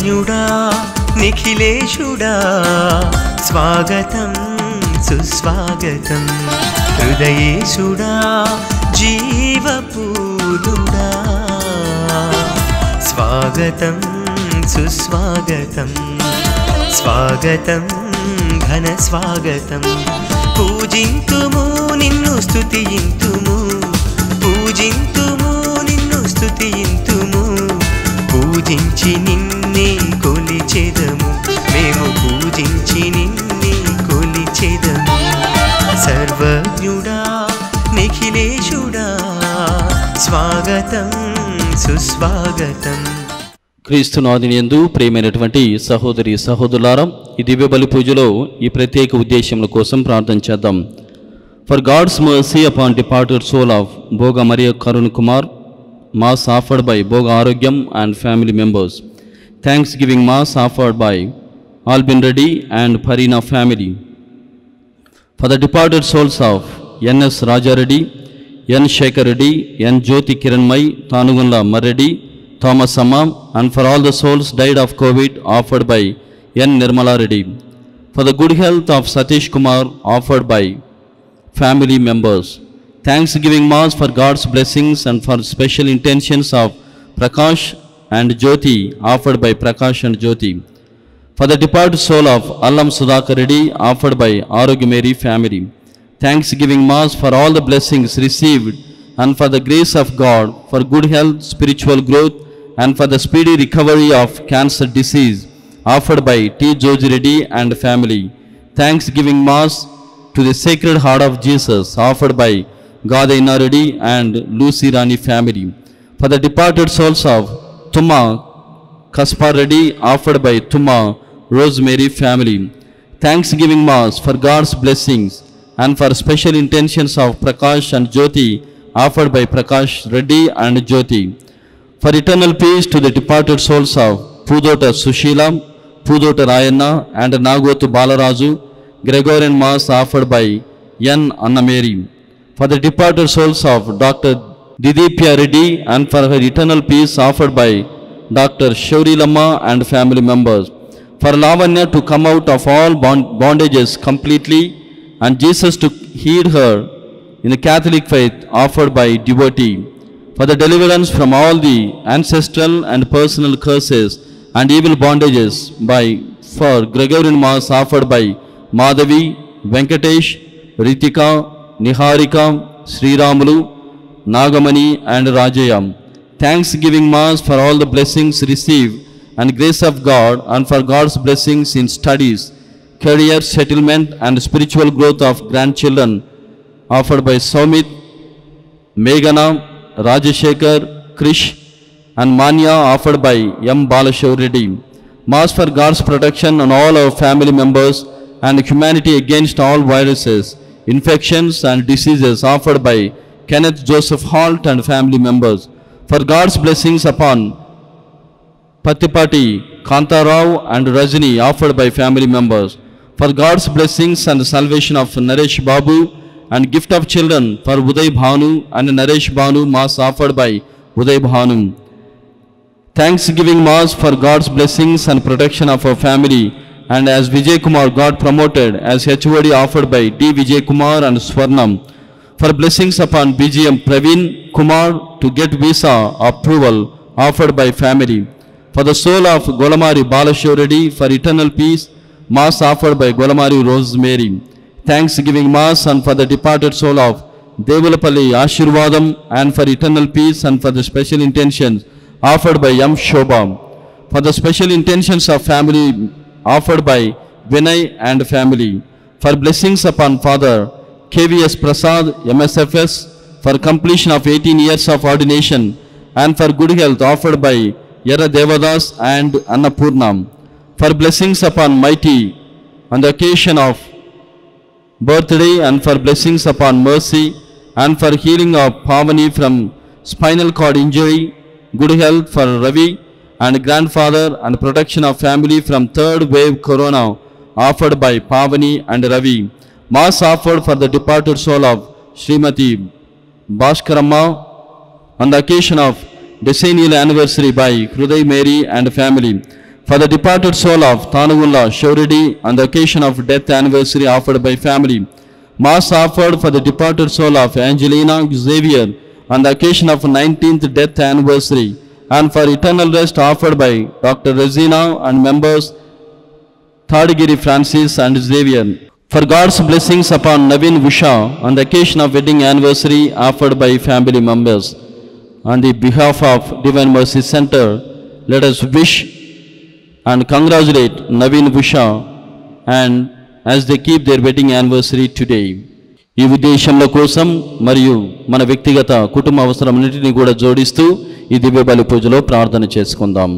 సర్వజ్ఞుడా నిఖిలేశుడా స్వాగతం సుస్వాగతం హృదయేశుడా జీవపూరుడా స్వాగతం సుస్వాగతం స్వాగతం ఘన స్వాగతం పూజింతుము నిన్ను స్తుతియింతుము పూజింతుము నిన్ను స్తుతియింతుము పూజించి నిన్నే కొలిచెదము మేము పూజించి నిన్నే కొలిచెదము సర్వజ్ఞుడా నిఖిలేశుడా స్వాగతం సుస్వాగతం క్రీస్తునాథుని యందు ప్రియమైనటువంటి సహోదరి సహోదరులారా ఈ దివ్య బలి పూజలో ఈ ప్రత్యేక ఉద్దేశముల కోసం ప్రార్థన చేద్దాం for God's mercy upon departed soul of Bhoga Maria Karun Kumar mass offered by Bhoga Arogyam and family members thanksgiving mass offered by Albin Reddy and Fareena family for the departed souls of N.S. Rajareddy, N. Shekhar Reddy, N. Jyoti Kiranmai, Tanugunla Marreddy, Thomas Amma, and for all the souls died of COVID offered by N. Nirmala Reddy. For the good health of Satish Kumar offered by family members. Thanksgiving Mass for God's blessings and for special intentions of Prakash and Jyoti offered by Prakash and Jyoti for the departed soul of Allam Sudhakar Reddy offered by Arogya Mary family. Thanksgiving Mass for all the blessings received and for the grace of God for good health, spiritual growth and for the speedy recovery of cancer disease offered by T. George Reddy and family. Thanksgiving Mass to the Sacred Heart of Jesus offered by Gadaina Reddy and Lucy Rani family. For the departed souls of Tuma Kaspar Reddy offered by Tuma Rosemary family. Thanksgiving Mass for God's blessings and for special intentions of Prakash and Jyoti offered by Prakash Reddy and Jyoti. For eternal peace to the departed souls of Pudota Sushila, Pudota Rayanna and Nagotu Balaraju, Gregorian Mass offered by N. Anna Mary. For the departed souls of Dr. Didipya Reddy and for her eternal peace offered by Dr. Shauri Lama and family members. For Lavanya to come out of all bond- bondages completely and Jesus to heed her in the Catholic faith offered by devotee. For the deliverance from all the ancestral and personal curses and evil bondages by for Gregorian Mass offered by Madhavi, Venkatesh, Ritika, Niharika, Sriramulu, Nagamani and Rajayam. Thanksgiving Mass for all the blessings received and grace of God and for God's blessings in studies, career settlement and spiritual growth of grandchildren offered by Somit, Meghana, Rajashekar, Krish and Manya offered by M. Balashaw Reddy. Mass for God's protection on all our family members and humanity against all viruses, infections and diseases offered by Kenneth Joseph Holt and family members. For God's blessings upon Patipati, Kantarao and Rajini offered by family members. For God's blessings and the salvation of Naresh Babu and gift of children for Uday Bhanu and Naresh Bhanu Mass offered by Uday Bhanu. Thanksgiving Mass for God's blessings and protection of our family and as Vijay Kumar got promoted as HOD offered by D. Vijay Kumar and Swarnam. For blessings upon BGM Praveen Kumar to get visa approval offered by family. For the soul of Golamari Balashaw for eternal peace, Mass offered by Golamari Rosemary. Thanksgiving Mass and for the departed soul of Devulapalli Ashirvadam and for eternal peace and for the special intentions offered by Yam Shobham. For the special intentions of family offered by Vinay and family. For blessings upon Father KVS Prasad, MSFS, for completion of 18 years of ordination and for good health offered by Yara Devadas and Annapurnam. For blessings upon mighty on the occasion of birthday and for blessings upon mercy and for healing of Pavani from spinal cord injury, good health for Ravi and grandfather and protection of family from third wave corona offered by Pavani and Ravi. Mass offered for the departed soul of Srimati Bhaskaramma on the occasion of decennial anniversary by Hruday Mary and family. For the departed soul of Tanugulla Shauridi on the occasion of death anniversary offered by family. Mass offered for the departed soul of Angelina Xavier on the occasion of 19th death anniversary and for eternal rest offered by Dr. Regina and members Thadgiri Francis and Xavier. For God's blessings upon Navin Visha on the occasion of wedding anniversary offered by family members. On the behalf of Divine Mercy Center, let us wish and congratulate Navin Visha and as they keep their wedding anniversary today. ఈ ఉద్దేశంలో కోసం మరియు మన వ్యక్తిగత కుటుంబ అవసరమన్నింటినీ కూడా జోడిస్తూ ఈ దివ్య బలి పూజలో ప్రార్థన చేసుకుందాం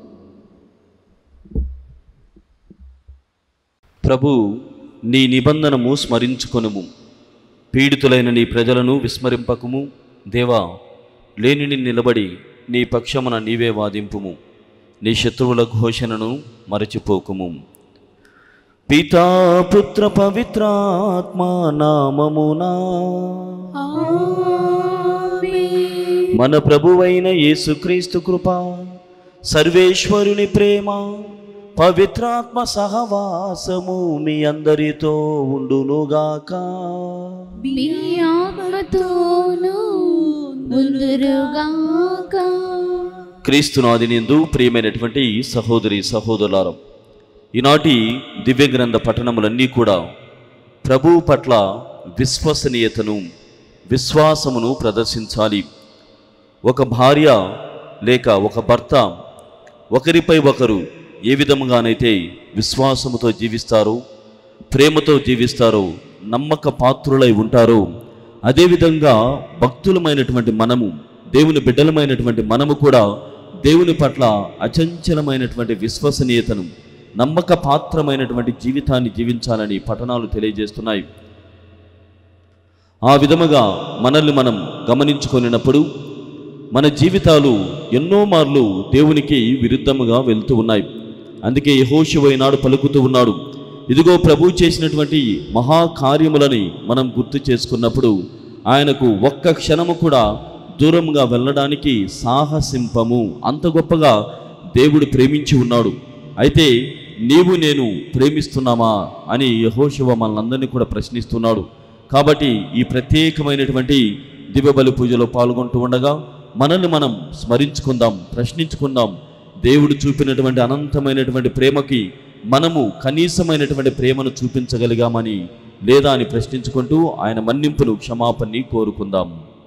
ప్రభు నీ నిబంధనము స్మరించుకొనుము పీడితులైన నీ ప్రజలను విస్మరింపకుము దేవా లేనిని నిలబడి నీ పక్షమున నీవే వాదింపుము నీ శత్రువుల ఘోషణను మరచిపోకుము పితా పుత్ర పవిత్రాత్మ నామమునా మన ప్రభువైన యేసుక్రీస్తు కృప సర్వేశ్వరుని ప్రేమ పవిత్రాత్మ సహవాసము మీ అందరితో ఉండునుగాక మీ ఆత్మతోనూ ముందురుగాక క్రీస్తునాదినిందు ప్రియమైనటువంటి సహోదరి సహోదరులారం ఈనాటి దివ్య గ్రంథ పఠనములన్నీ కూడా ప్రభువు పట్ల విశ్వసనీయతను విశ్వాసమును ప్రదర్శించాలి ఒక భార్య లేక ఒక భర్త ఒకరిపై ఒకరు ఏ విధముగానైతే విశ్వాసముతో జీవిస్తారో ప్రేమతో జీవిస్తారో నమ్మక పాత్రులై ఉంటారో అదేవిధంగా భక్తులమైనటువంటి మనము దేవుని బిడ్డలమైనటువంటి మనము కూడా దేవుని పట్ల అచంచలమైనటువంటి విశ్వసనీయతను నమ్మక పాత్రమైనటువంటి జీవితాన్ని జీవించాలని పఠనాలు తెలియజేస్తున్నాయి ఆ విధముగా మనల్ని మనం గమనించుకొనినప్పుడు మన జీవితాలు ఎన్నో మార్లు దేవునికి విరుద్ధముగా వెళ్తూ ఉన్నాయి అందుకే యహోశివ ఈనాడు పలుకుతూ ఉన్నాడు ఇదిగో ప్రభు చేసినటువంటి మహాకార్యములని మనం గుర్తు చేసుకున్నప్పుడు ఆయనకు ఒక్క క్షణము కూడా దూరంగా వెళ్ళడానికి సాహసింపము అంత గొప్పగా దేవుడు ప్రేమించి ఉన్నాడు అయితే నీవు నేను ప్రేమిస్తున్నామా అని యహోశివ మనందరినీ కూడా ప్రశ్నిస్తున్నాడు కాబట్టి ఈ ప్రత్యేకమైనటువంటి దివ్యబలి పూజలో పాల్గొంటూ ఉండగా మనల్ని మనం స్మరించుకుందాం ప్రశ్నించుకుందాం దేవుడు చూపినటువంటి అనంతమైనటువంటి ప్రేమకి మనము కనీసమైనటువంటి ప్రేమను చూపించగలిగామని లేదా అని ప్రశ్నించుకుంటూ ఆయన మన్నింపును క్షమాపణని కోరుకుందాం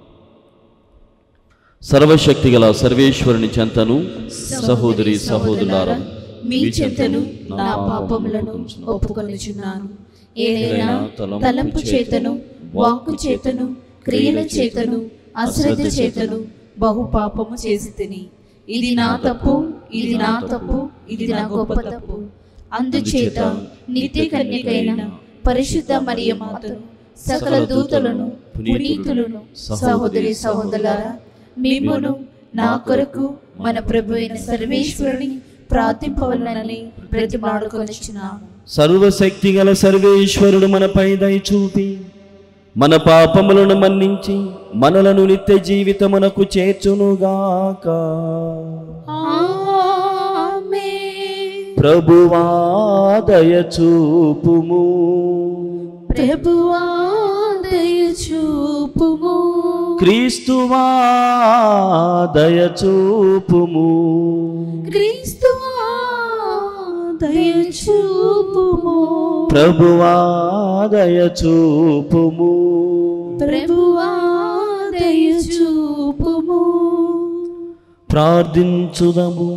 సర్వశక్తి గల సర్వేశ్వరుని చెంతను సహోదరి సహోదరులారా మీ చెంతను నా పాపములను ఒప్పుకొనుచున్నాను ఏదైనా తలంపు చేతను వాక్కు చేతను క్రియల చేతను అశ్రద్ధ చేతను బహు పాపము చేసి తిని ఇది నా తప్పు ఇది నా తప్పు ఇది నా గొప్ప తప్పు అందుచేత నిత్య కన్యకైన పరిశుద్ధ మరియ మాతను సకల దూతలను పునీతులను సహోదరి సహోదరులారా మిమ్మును నా కొరకు మన ప్రభు అయిన సర్వేశ్వరుని ప్రార్థింపవలనని ప్రతిమాడుకొనిచున్నాము సర్వశక్తి గల సర్వేశ్వరుడు మనపై దయ చూపి మన పాపములను మన్నించి మనలను నిత్య జీవితమునకు చేర్చునుగాక ఆమేన్. ప్రభువా దయ చూపుము ప్రభువా దయ చూపుము క్రీస్తువా దయ చూపుము క్రీస్తువా దయ చూపుము ప్రభువా దయ చూపుము ప్రభువా దయ చూపుము ప్రార్థించుదము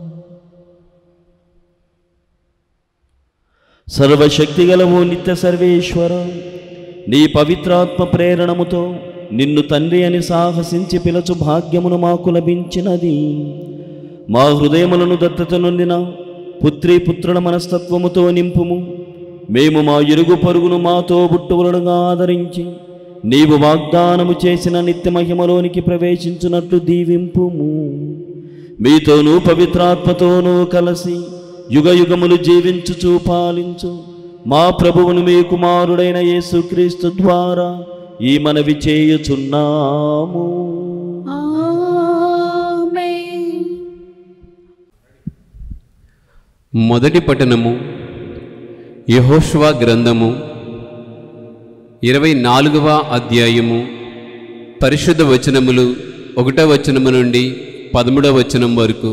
సర్వశక్తిగలవు నిత్య సర్వేశ్వర నీ పవిత్రాత్మ ప్రేరణముతో నిన్ను తండ్రి అని సాహసించి పిలచు భాగ్యమును మాకు లభించినది మా హృదయములను దత్తత నొందిన పుత్రీ పుత్రుల మనస్తత్వముతో నింపుము మేము మా ఇరుగు పరుగును మాతో బుట్టువులుగా ఆదరించి నీవు వాగ్దానము చేసిన నిత్య మహిమలోనికి ప్రవేశించున్నట్లు దీవింపుము మీతోనూ పవిత్రాత్మతోనూ కలిసి యుగ యుగములు జీవించుచు పాలించు మా ప్రభువును మీ కుమారుడైన యేసుక్రీస్తు ద్వారా ఈ మనవి చేయుచున్నాము ఆమేన్ మొదటి పఠనము యహోష్వా గ్రంథము ఇరవై నాలుగవ అధ్యాయము పరిశుద్ధ వచనములు ఒకటవ వచనము నుండి పదమూడవ వచనం వరకు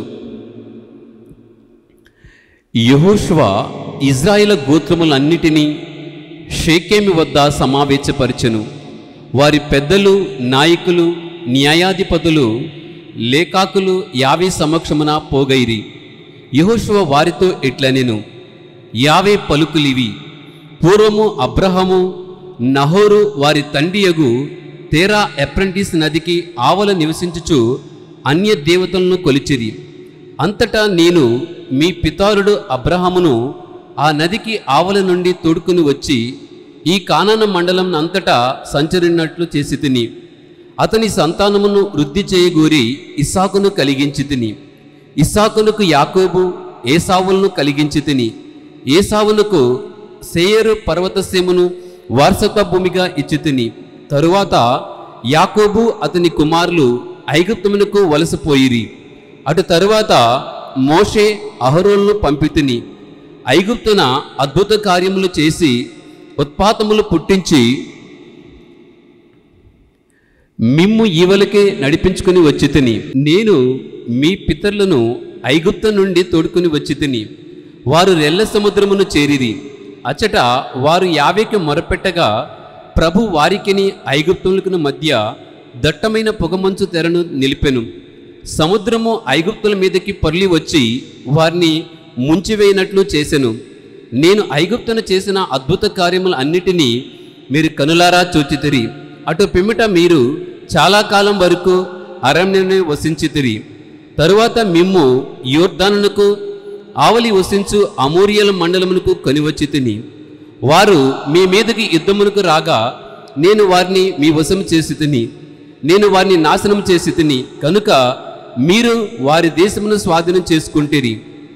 యహోష్వా ఇజ్రాయిల గోత్రములన్నిటినీ షేకేమి వద్ద సమావేశపరచెను వారి పెద్దలు నాయకులు న్యాయాధిపతులు లేఖాకులు యావే సమక్షమున పోగైరి యహోషువ వారితో ఇట్లనెను యావే పలుకులివి పూర్వము అబ్రహము నహోరు వారి తండ్రియగు తేరా అప్రెంటిస్ నదికి ఆవల నివసించుచు అన్య దేవతలను కొలిచిరి అంతటా నేను మీ పితారుడు అబ్రహామును ఆ నదికి ఆవల నుండి తోడుకుని వచ్చి ఈ కానాన మండలం అంతటా సంచరినట్లు చేసి తిని అతని సంతానమును వృద్ధి చేయగూరి ఇస్సాకును కలిగించి తిని ఇస్సాకునకు యాకోబు ఏసావులను కలిగించి తిని ఏసావునకు సేయరు పర్వతసీమను వారసత్వ భూమిగా ఇచ్చి తిని తరువాత యాకోబు అతని కుమారులు ఐగుప్తమునకు వలసపోయిరి అటు తరువాత మోషే అహరోన్ను పంపితిని ఐగుప్తున అద్భుత కార్యములు చేసి ఉత్పాతములు పుట్టించి మిమ్ము ఈవలకే నడిపించుకుని వచ్చి తిని నేను మీ పితరులను ఐగుప్తు నుండి తోడుకుని వచ్చి తిని వారు రెల్ల సముద్రమును చేరిరి అచట వారు యావేకి మొరపెట్టగా ప్రభు వారికిని ఐగుప్తులకు మధ్య దట్టమైన పొగమంచు తెరను నిలిపెను సముద్రము ఐగుప్తుల మీదకి పొర్లి వచ్చి వారిని ముంచివేయనట్లు చేసెను నేను ఐగుప్తున చేసిన అద్భుత కార్యములు అన్నిటినీ మీరు కనులారా చూచితిరి అటు పిమ్మట మీరు చాలా కాలం వరకు అరణ్యని వసించితిరి తరువాత మిమ్ము యోర్ధానునకు ఆవలి వసించు అమూరియల మండలమునకు కొనివచ్చి తిని వారు మీ మీదకి యుద్ధమునకు రాగా నేను వారిని మీ వశం చేసి తిని నేను వారిని నాశనం చేసి తిని కనుక మీరు వారి దేశమును స్వాధీనం చేసుకుంటేరి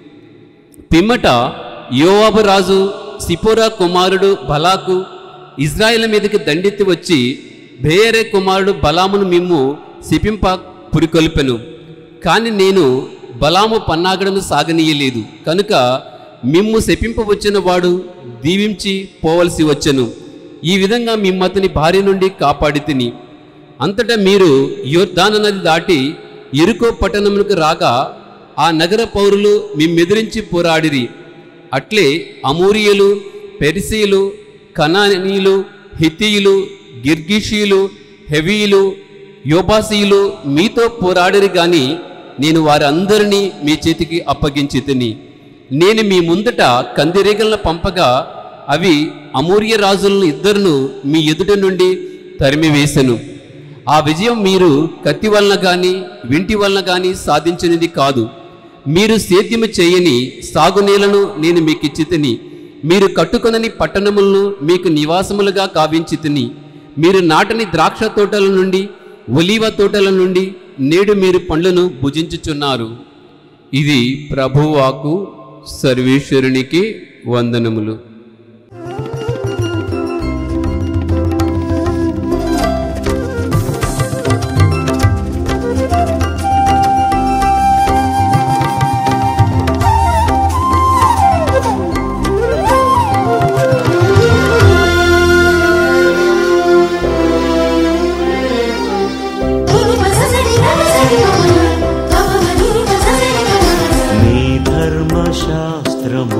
పిమ్మట యోవాబు రాజు సిపోరా కుమారుడు బలాకు ఇజ్రాయెల్ మీదకి దండెత్తి వచ్చి బేయరే కుమారుడు బలామును మిమ్ము శిపింప పురికొల్పెను కాని నేను బలాము పన్నాగడను సాగనీయలేదు కనుక మిమ్ము శపింపవచ్చిన వాడు దీవించి పోవలసి వచ్చెను ఈ విధంగా మిమ్మతని భార్య నుండి కాపాడి తిని అంతటా మీరు యోర్ధాన నది దాటి ఎరుకో పట్టణమునకు రాగా ఆ నగర పౌరులు మిమ్మెదిరించి పోరాడిరి అట్లే అమూరియలు పెరిసీయులు కనానీయులు హిత్తీయులు గిర్గిషీయులు హెవీయులు యోబాసీయులు మీతో పోరాడిరి గాని నేను వారందరినీ మీ చేతికి అప్పగించి తిని నేను మీ ముందట కందిరీగలను పంపగా అవి అమూర్య రాజులను ఇద్దరును మీ ఎదుట నుండి తరిమివేశను ఆ విజయం మీరు కత్తి వలన గాని వింటి వలన గాని సాధించినది కాదు మీరు సేద్యము చేయని సాగునీలను నేను మీకు ఇచ్చి తిని మీరు కట్టుకొనని పట్టణములను మీకు నివాసములుగా కావించి తిని మీరు నాటని ద్రాక్ష తోటల నుండి ఒలీవ తోటల నుండి నేడు మీరు పండ్లను భుజించుచున్నారు ఇది ప్రభువాకు సర్వేశ్వరునికి వందనములు నీ ధర్మశాస్త్రము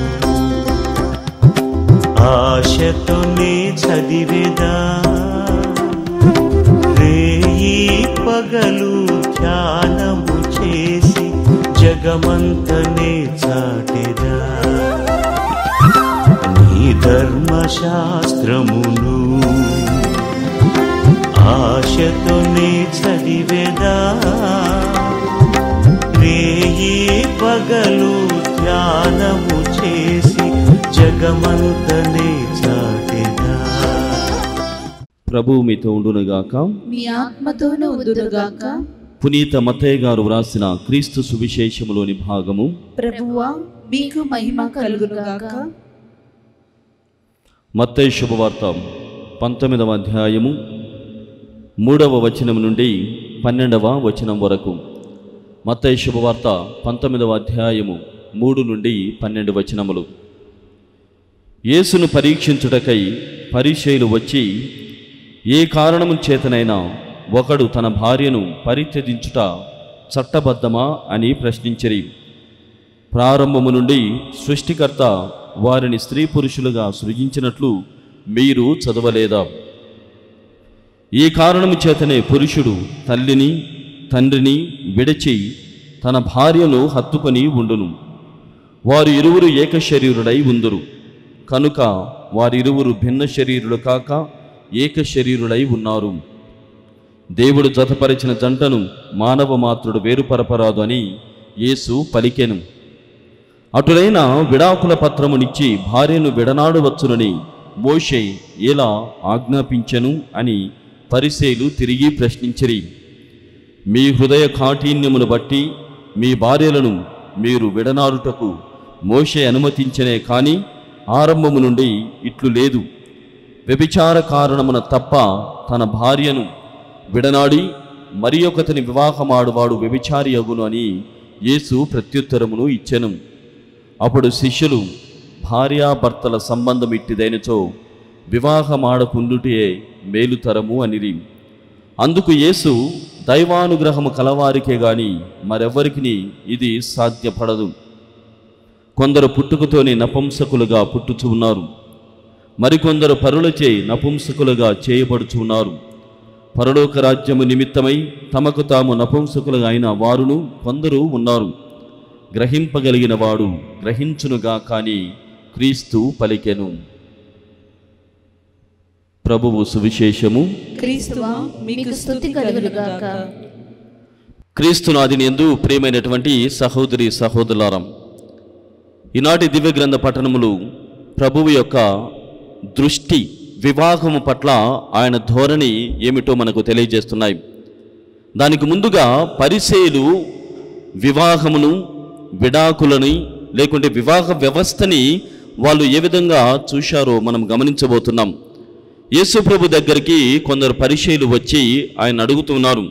ఆశతో నే చదివేదా రేయి పగలు ధ్యానము చేసి జగమంతనే చాటెదా నీ ధర్మశాస్త్రమును ఆశతో నే చదివేదా రేయి పగలు ధ్యానము చేసి జగమంతనే చాటెదా ప్రభువు మీతో ఉండునుగాక మీ ఆత్మతోనూ ఉందురుగాక పునీత మత్తయ్య గారు వ్రాసిన క్రీస్తు సువిశేషములోని భాగము ప్రభువా మీకు మహిమ కలుగునుగాక మత్తయ్య శుభవార్త పంతొమ్మిదవ అధ్యాయము మూడవ వచనం నుండి పన్నెండవ వచనం వరకు మత్తయ్య శుభవార్త పంతొమ్మిదవ అధ్యాయము మూడు నుండి పన్నెండు వచనములు యేసును పరీక్షించుటకై పరిచయులు వచ్చి ఏ కారణము చేతనైనా ఒకడు తన భార్యను పరిత్యజించుట చట్టబద్ధమా అని ప్రశ్నించిరి ప్రారంభము నుండి సృష్టికర్త వారిని స్త్రీ పురుషులుగా సృజించినట్లు మీరు చదవలేదా ఈ కారణము చేతనే పురుషుడు తల్లిని తండ్రిని విడిచి తన భార్యను హత్తుకొని ఉండును వారు ఇరువురు ఏక శరీరుడై ఉందురు కనుక వారిరువురు భిన్న శరీరులు కాక ఏక శరీరుడై ఉన్నారు దేవుడు జతపరిచిన జంటను మానవ మాత్రుడు వేరుపరపరాదు అని యేసు పలికెను అటులైన విడాకుల పత్రమునిచ్చి భార్యను విడనాడవచ్చునని మోషే ఎలా ఆజ్ఞాపించెను అని పరిసేలు తిరిగి ప్రశ్నించిరి మీ హృదయ కాఠిన్యమును బట్టి మీ భార్యలను మీరు విడనాడుటకు మోషే అనుమతించనే కాని ఆరంభము నుండి ఇట్లు లేదు వ్యభిచార కారణమున తప్ప తన భార్యను విడనాడి మరి ఒకతని వివాహమాడువాడు వ్యభిచారి అగును అని యేసు ప్రత్యుత్తరమును ఇచ్చెను అప్పుడు శిష్యులు భార్యాభర్తల సంబంధం ఇట్టిదైనచో వివాహమాడకుండుటే మేలుతరము అనిరి అందుకు యేసు దైవానుగ్రహము కలవారికే గాని మరెవ్వరికి ఇది సాధ్యపడదు కొందరు పుట్టుకతోనే నపుంసకులుగా పుట్టుచు ఉన్నారు మరికొందరు పరులచే నపుంసకులుగా చేయబడుచు ఉన్నారు పరలోక రాజ్యము నిమిత్తమై తమకు తాము నపుంసకులుగా అయిన వారును కొందరు ఉన్నారు గ్రహింపగలిగిన వాడు గ్రహించునుగా కానీ క్రీస్తు పలికెను ప్రభువు సువిశేషము క్రీస్తువా మీకు స్తుతి కలుగునుగాక క్రీస్తునాదిని ఎందు ప్రియమైనటువంటి సహోదరి సహోదరులారం ఈనాటి దివ్య గ్రంథ పఠనములు ప్రభువు యొక్క దృష్టి వివాహము పట్ల ఆయన ధోరణి ఏమిటో మనకు తెలియజేస్తున్నాయి దానికి ముందుగా పరిసేలు వివాహమును విడాకులని లేకుంటే వివాహ వ్యవస్థని వాళ్ళు ఏ విధంగా చూశారో మనం గమనించబోతున్నాం యేసు ప్రభు దగ్గరికి కొందరు పరిచయులు వచ్చి ఆయన అడుగుతున్నారు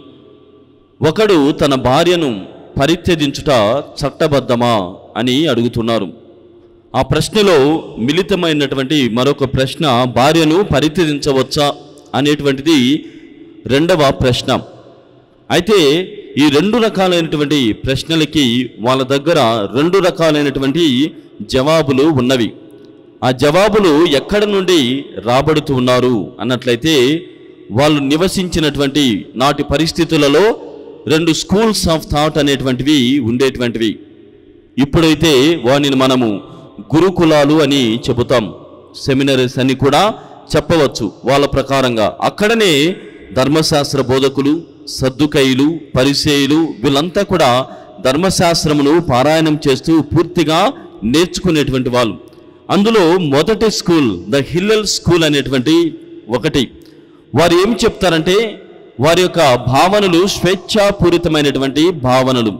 ఒకడు తన భార్యను పరిత్యజించుట చట్టబద్ధమా అని అడుగుతున్నారు ఆ ప్రశ్నలో మిళితమైనటువంటి మరొక ప్రశ్న భార్యను పరిత్యజించవచ్చా అనేటువంటిది రెండవ ప్రశ్న అయితే ఈ రెండు రకాలైనటువంటి ప్రశ్నలకి వాళ్ళ దగ్గర రెండు రకాలైనటువంటి జవాబులు ఉన్నవి ఆ జవాబులు ఎక్కడి నుండి రాబడుతూ ఉన్నారు అన్నట్లయితే వాళ్ళు నివసించినటువంటి నాటి పరిస్థితులలో రెండు స్కూల్స్ ఆఫ్ థాట్ అనేటువంటివి ఉండేటువంటివి ఇప్పుడైతే వాటిని మనము గురుకులాలు అని చెబుతాం సెమినరీస్ అని కూడా చెప్పవచ్చు వాళ్ళ ప్రకారంగా అక్కడనే ధర్మశాస్త్ర బోధకులు సద్దుకైలు పరిసేయులు వీళ్ళంతా కూడా ధర్మశాస్త్రమును పారాయణం చేస్తూ పూర్తిగా నేర్చుకునేటువంటి వాళ్ళు అందులో మొదటి స్కూల్ ద హిల్లల్ స్కూల్ అనేటువంటి ఒకటి వారు ఏం చెప్తారంటే వారి యొక్క భావనలు స్వేచ్ఛాపూరితమైనటువంటి భావనలు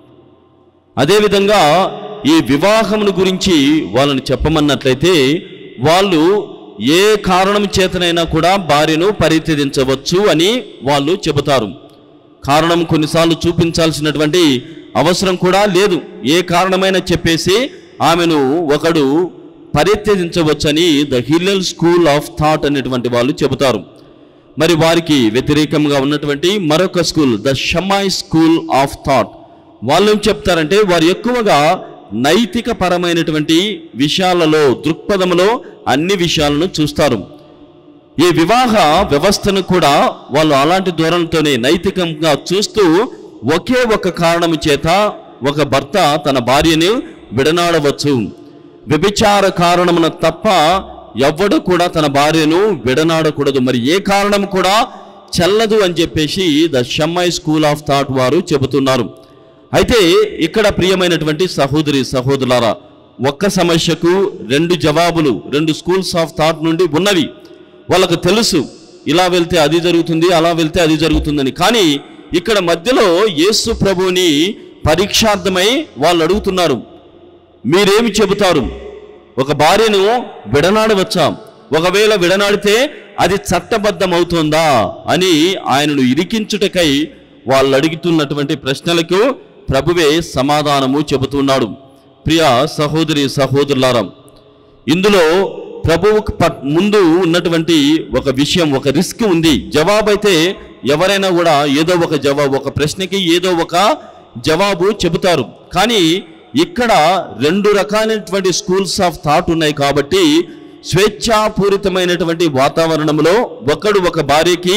అదేవిధంగా ఈ వివాహమును గురించి వాళ్ళని చెప్పమన్నట్లయితే వాళ్ళు ఏ కారణం చేతనైనా కూడా భార్యను పరిత్యజించవచ్చు అని వాళ్ళు చెబుతారు కారణం కొన్నిసార్లు చూపించాల్సినటువంటి అవసరం కూడా లేదు ఏ కారణమైనా చెప్పేసి ఆమెను ఒకడు పరిత్యజించవచ్చని the Hillel school of thought అనేటువంటి వాళ్ళు చెబుతారు మరి వారికి వ్యతిరేకంగా ఉన్నటువంటి మరొక school the Shammai school of thought వాళ్ళు ఏం చెప్తారంటే వారు ఎక్కువగా నైతిక పరమైనటువంటి విషయాలలో దృక్పథంలో అన్ని విషయాలను చూస్తారు ఈ వివాహ వ్యవస్థను కూడా వాళ్ళు అలాంటి ధోరణితోనే నైతికంగా చూస్తూ ఒకే ఒక కారణం చేత ఒక భర్త తన భార్యను విడనాడవచ్చు వ్యభిచార కారణమున తప్ప ఎవ్వడు కూడా తన భార్యను విడనాడకూడదు మరి ఏ కారణం కూడా చెల్లదు అని చెప్పేసి the Shammai school of thought వారు చెబుతున్నారు అయితే ఇక్కడ ప్రియమైనటువంటి సహోదరి సహోదరులారా ఒక్క సమస్యకు రెండు జవాబులు రెండు స్కూల్స్ ఆఫ్ థాట్ నుండి ఉన్నవి వాళ్ళకు తెలుసు ఇలా వెళ్తే అది జరుగుతుంది అలా వెళ్తే అది జరుగుతుందని కానీ ఇక్కడ మధ్యలో యేసు ప్రభువుని పరీక్షార్థమై వాళ్ళు అడుగుతున్నారు మీరేమి చెబుతారు ఒక భార్యను విడనాడవచ్చా ఒకవేళ విడనాడితే అది చట్టబద్ధమవుతుందా అని ఆయనను ఇరికించుటకై వాళ్ళు అడుగుతున్నటువంటి ప్రశ్నలకు ప్రభువే సమాధానము చెబుతున్నాడు ప్రియ సహోదరి సహోదరులారా ఇందులో ప్రభువుకు పట్- ముందు ఉన్నటువంటి ఒక విషయం ఒక రిస్క్ ఉంది జవాబు అయితే ఎవరైనా కూడా ఏదో ఒక జవాబు ఒక ప్రశ్నకి ఏదో ఒక జవాబు చెబుతారు కానీ ఇక్కడ రెండు రకాలైనటువంటి స్కూల్స్ ఆఫ్ థాట్ ఉన్నాయి కాబట్టి స్వేచ్ఛాపూరితమైనటువంటి వాతావరణంలో ఒకడు ఒక భార్యకి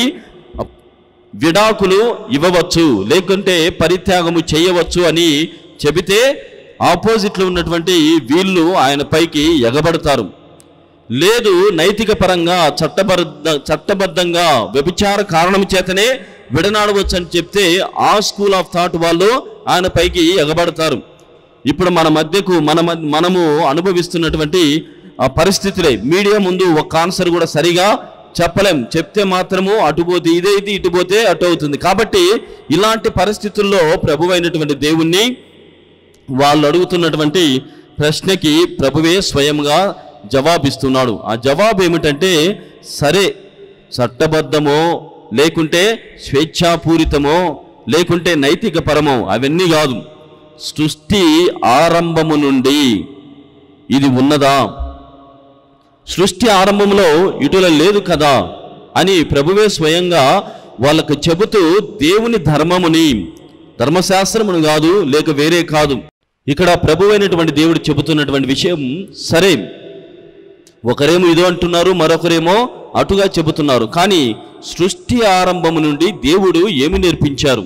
విడాకులు ఇవ్వవచ్చు లేకుంటే పరిత్యాగము చేయవచ్చు అని చెబితే ఆపోజిట్లో ఉన్నటువంటి వీళ్ళు ఆయన పైకి ఎగబడతారు లేదు నైతిక పరంగా చట్టబద్ధ చట్టబద్ధంగా వ్యభిచార కారణం చేతనే విడనాడవచ్చు అని చెప్తే ఆ స్కూల్ ఆఫ్ థాట్ వాళ్ళు ఆయన పైకి ఎగబడతారు ఇప్పుడు మన మధ్యకు మన మధ్య- మనము అనుభవిస్తున్నటువంటి ఆ పరిస్థితులే మీడియా ముందు ఒక ఆన్సర్ కూడా సరిగా చెప్పలేం చెప్తే మాత్రము అటు పోతే ఇదైతే ఇటు పోతే అటు అవుతుంది కాబట్టి ఇలాంటి పరిస్థితుల్లో ప్రభు అయినటువంటి దేవుణ్ణి వాళ్ళు అడుగుతున్నటువంటి ప్రశ్నకి ప్రభువే స్వయంగా జవాబిస్తున్నాడు ఆ జవాబు ఏమిటంటే సరే చట్టబద్ధమో లేకుంటే స్వేచ్ఛాపూరితమో లేకుంటే నైతిక పరమో అవన్నీ కాదు సృష్టి ఆరంభము నుండి ఇది ఉన్నదా సృష్టి ఆరంభంలో ఇటుల లేదు కదా అని ప్రభువే స్వయంగా వాళ్ళకు చెబుతూ దేవుని ధర్మముని ధర్మశాస్త్రమును కాదు లేక వేరే కాదు ఇక్కడ ప్రభువైనటువంటి దేవుడు చెబుతున్నటువంటి విషయం సరే ఒకరేమో ఇదో అంటున్నారు మరొకరేమో అటుగా చెబుతున్నారు కానీ సృష్టి ఆరంభము నుండి దేవుడు ఏమి నేర్పించారు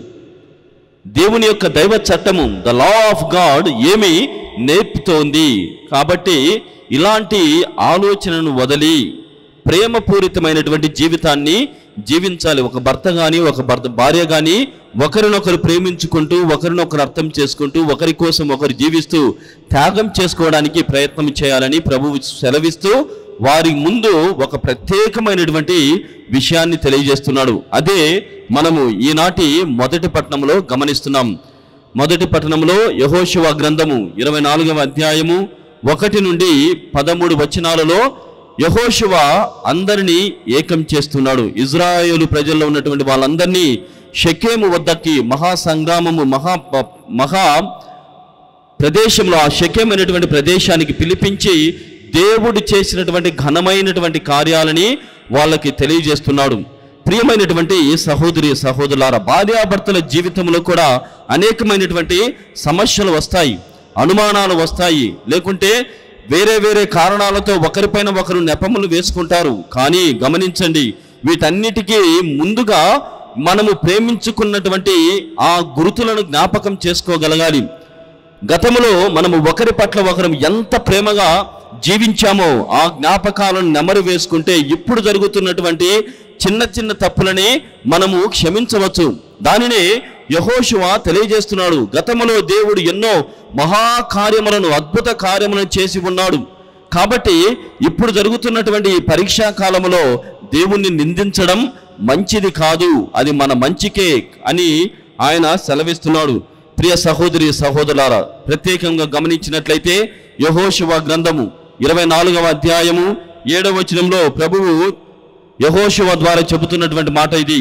దేవుని యొక్క దైవ చట్టము ద లా ఆఫ్ గాడ్ ఏమి నేర్పుతోంది కాబట్టి ఇలాంటి ఆలోచనను వదిలి ప్రేమపూరితమైనటువంటి జీవితాన్ని జీవించాలి ఒక భర్త కానీ ఒక భర్త భార్య కానీ ఒకరినొకరు ప్రేమించుకుంటూ ఒకరినొకరు అర్థం చేసుకుంటూ ఒకరి కోసం ఒకరు జీవిస్తూ త్యాగం చేసుకోవడానికి ప్రయత్నం చేయాలని ప్రభువు సెలవిస్తూ వారి ముందు ఒక ప్రత్యేకమైనటువంటి విషయాన్ని తెలియజేస్తున్నాడు అదే మనము ఈనాటి మొదటి పట్టణంలో గమనిస్తున్నాం మొదటి పట్టణంలో యహోశివ గ్రంథము ఇరవై నాలుగవ అధ్యాయము ఒకటి నుండి పదమూడు వచనాలలో యహోశివ అందరినీ ఏకం చేస్తున్నాడు ఇజ్రాయేలు ప్రజల్లో ఉన్నటువంటి వాళ్ళందరినీ షకేము వద్దకి మహా సంగ్రామము మహా మహా ప్రదేశంలో ఆ శక్యమైనటువంటి ప్రదేశానికి పిలిపించి దేవుడు చేసినటువంటి ఘనమైనటువంటి కార్యాలని వాళ్ళకి తెలియజేస్తున్నాడు ప్రియమైనటువంటి సహోదరి సహోదరులారా భార్యాభర్తల జీవితంలో కూడా అనేకమైనటువంటి సమస్యలు వస్తాయి అనుమానాలు వస్తాయి లేకుంటే వేరే వేరే కారణాలతో ఒకరిపైన ఒకరు నెపములు వేసుకుంటారు కానీ గమనించండి వీటన్నిటికీ ముందుగా మనము ప్రేమించుకున్నటువంటి ఆ గురుతులను జ్ఞాపకం చేసుకోగలగాలి గతములో మనము ఒకరి పట్ల ఒకరు ఎంత ప్రేమగా జీవించామో ఆ జ్ఞాపకాలను నెమరు వేసుకుంటే ఇప్పుడు జరుగుతున్నటువంటి చిన్న చిన్న తప్పులని మనము క్షమించవచ్చు దానినే యహోశివ తెలియజేస్తున్నాడు గతములో దేవుడు ఎన్నో మహాకార్యములను అద్భుత కార్యములను చేసి ఉన్నాడు కాబట్టి ఇప్పుడు జరుగుతున్నటువంటి ఈ పరీక్షా కాలములో దేవుణ్ణి నిందించడం మంచిది కాదు అది మన మంచికే అని ఆయన సెలవిస్తున్నాడు ప్రియ సహోదరి సహోదరులారా ప్రత్యేకంగా గమనించినట్లయితే యహోశివ గ్రంథము ఇరవై నాలుగవ అధ్యాయము ఏడవ వచనంలో ప్రభువు యహోశివ ద్వారా చెబుతున్నటువంటి మాట ఇది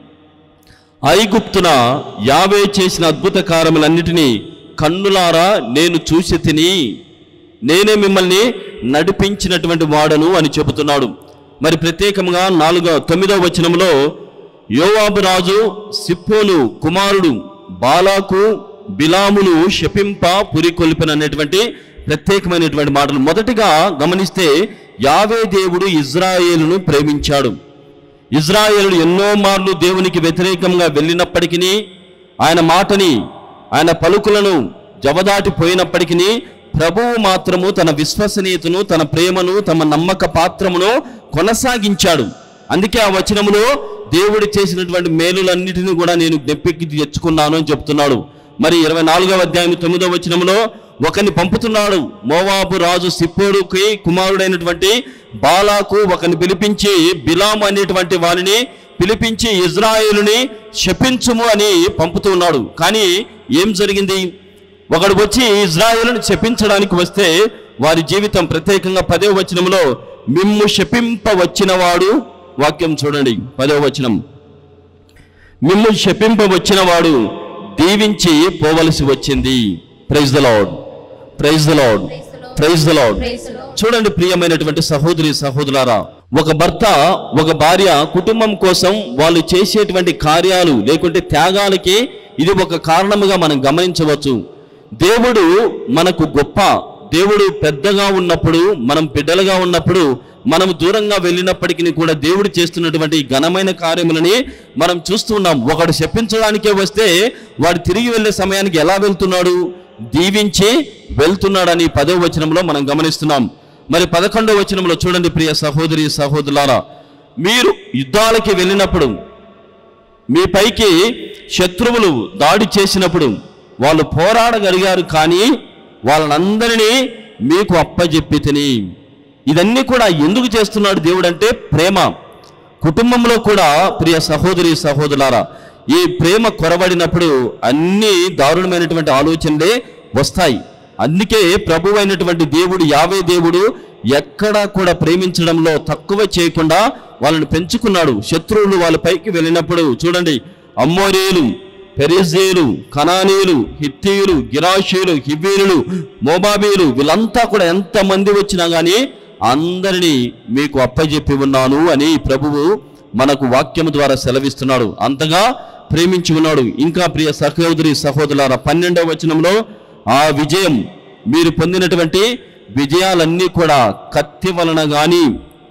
ఐగుప్తున యావే చేసిన అద్భుత కార్యములన్నిటినీ కన్నులారా నేను చూసి తిని నేనే మిమ్మల్ని నడిపించినటువంటి వాడను అని చెబుతున్నాడు మరి ప్రత్యేకంగా నాలుగో తొమ్మిదో వచనంలో యోవాబు రాజు సిప్పోను కుమారుడు బాలాకు బిలామును శపింప పురికొల్పిననేటువంటి ప్రత్యేకమైనటువంటి మాటలు మొదటిగా గమనిస్తే యావే దేవుడు ఇజ్రాయేలును ప్రేమించాడు ఇజ్రాయేలు ఎన్నో మార్లు దేవునికి వ్యతిరేకంగా వెళ్ళినప్పటికీ ఆయన మాటని ఆయన పలుకులను జవదాటిపోయినప్పటికీ ప్రభువు మాత్రము తన విశ్వసనీయతను తన ప్రేమను తమ నమ్మక పాత్రమును కొనసాగించాడు అందుకే ఆ వచనములో దేవుడు చేసినటువంటి మేలులన్నిటిని కూడా నేను జ్ఞప్తికి తెచ్చుకున్నాను అని చెప్తున్నాడు మరి ఇరవై నాలుగవ అధ్యాయం తొమ్మిదవ వచనంలో ఒకరిని పంపుతున్నాడు మోవాబు రాజు సిప్పోడుకి కుమారుడైనటువంటి బాలాకు ఒకరిని పిలిపించి బిలాం అనేటువంటి వారిని పిలిపించి ఇజ్రాయేలుని శపించుము అని పంపుతున్నాడు కానీ ఏం జరిగింది ఒకడు వచ్చి ఇజ్రాయేలుని శపించడానికి వస్తే వారి జీవితం ప్రత్యేకంగా పదో వచనంలో మిమ్ము శపింప వచ్చినవాడు వాక్యం చూడండి పదో వచనం మిమ్ము శపింప వచ్చినవాడు దీవించి పోవలసి వచ్చింది praise the Lord praise the Lord praise the Lord Praise the Lord. చూడండి ప్రియమైనటువంటి సహోదరి సహోదరులారా ఒక భర్త ఒక భార్య కుటుంబం కోసం వాళ్ళు చేసేటువంటి కార్యాలు లేకుంటే త్యాగాలకి ఇది ఒక కారణముగా మనం గమనించవచ్చు దేవుడు మనకు గొప్ప దేవుడు పెద్దగా ఉన్నప్పుడు మనం బిడ్డలుగా ఉన్నప్పుడు మనం దూరంగా వెళ్ళినప్పటికీ కూడా దేవుడు చేస్తున్నటువంటి ఈ ఘనమైన కార్యములని మనం చూస్తున్నాం ఒకడు శపించడానికే వస్తే వాడు తిరిగి వెళ్ళే సమయానికి ఎలా వెళ్తున్నాడు దీవించి వెళ్తున్నాడని పదో వచనంలో మనం గమనిస్తున్నాం మరి పదకొండవ వచనంలో చూడండి ప్రియ సహోదరి సహోదరులారా మీరు యుద్ధాలకి వెళ్ళినప్పుడు మీ పైకి శత్రువులు దాడి చేసినప్పుడు వాళ్ళు పోరాడగలిగారు కానీ వాళ్ళనందరినీ మీకు అప్పజెప్పి తిని ఇదన్నీ కూడా ఎందుకు చేస్తున్నాడు దేవుడు అంటే ప్రేమ కుటుంబంలో కూడా ప్రియ సహోదరి సహోదరులారా ఈ ప్రేమ కొరబడినప్పుడు అన్ని దారుణమైనటువంటి ఆలోచనలే వస్తాయి అందుకే ప్రభు అయినటువంటి దేవుడు యావే దేవుడు ఎక్కడా కూడా ప్రేమించడంలో తక్కువ చేయకుండా వాళ్ళని పెంచుకున్నాడు శత్రువులు వాళ్ళ పైకి వెళ్ళినప్పుడు చూడండి అమ్మోరేలు పెరిజేలు కనానీయులు హిత్తీయులు గిరాషీయులు హిబీరులు మోబాబీలు వీళ్ళంతా కూడా ఎంతమంది వచ్చినా కానీ అందరినీ మీకు అప్పజెప్పి ఉన్నాను అని ప్రభువు మనకు వాక్యము ద్వారా సెలవిస్తున్నాడు అంతగా ప్రేమించి ఉన్నాడు ఇంకా ప్రియ సహోదరి సహోదరులారా పన్నెండవ వచనంలో ఆ విజయం మీరు పొందినటువంటి విజయాలన్నీ కూడా కత్తి వలన గాని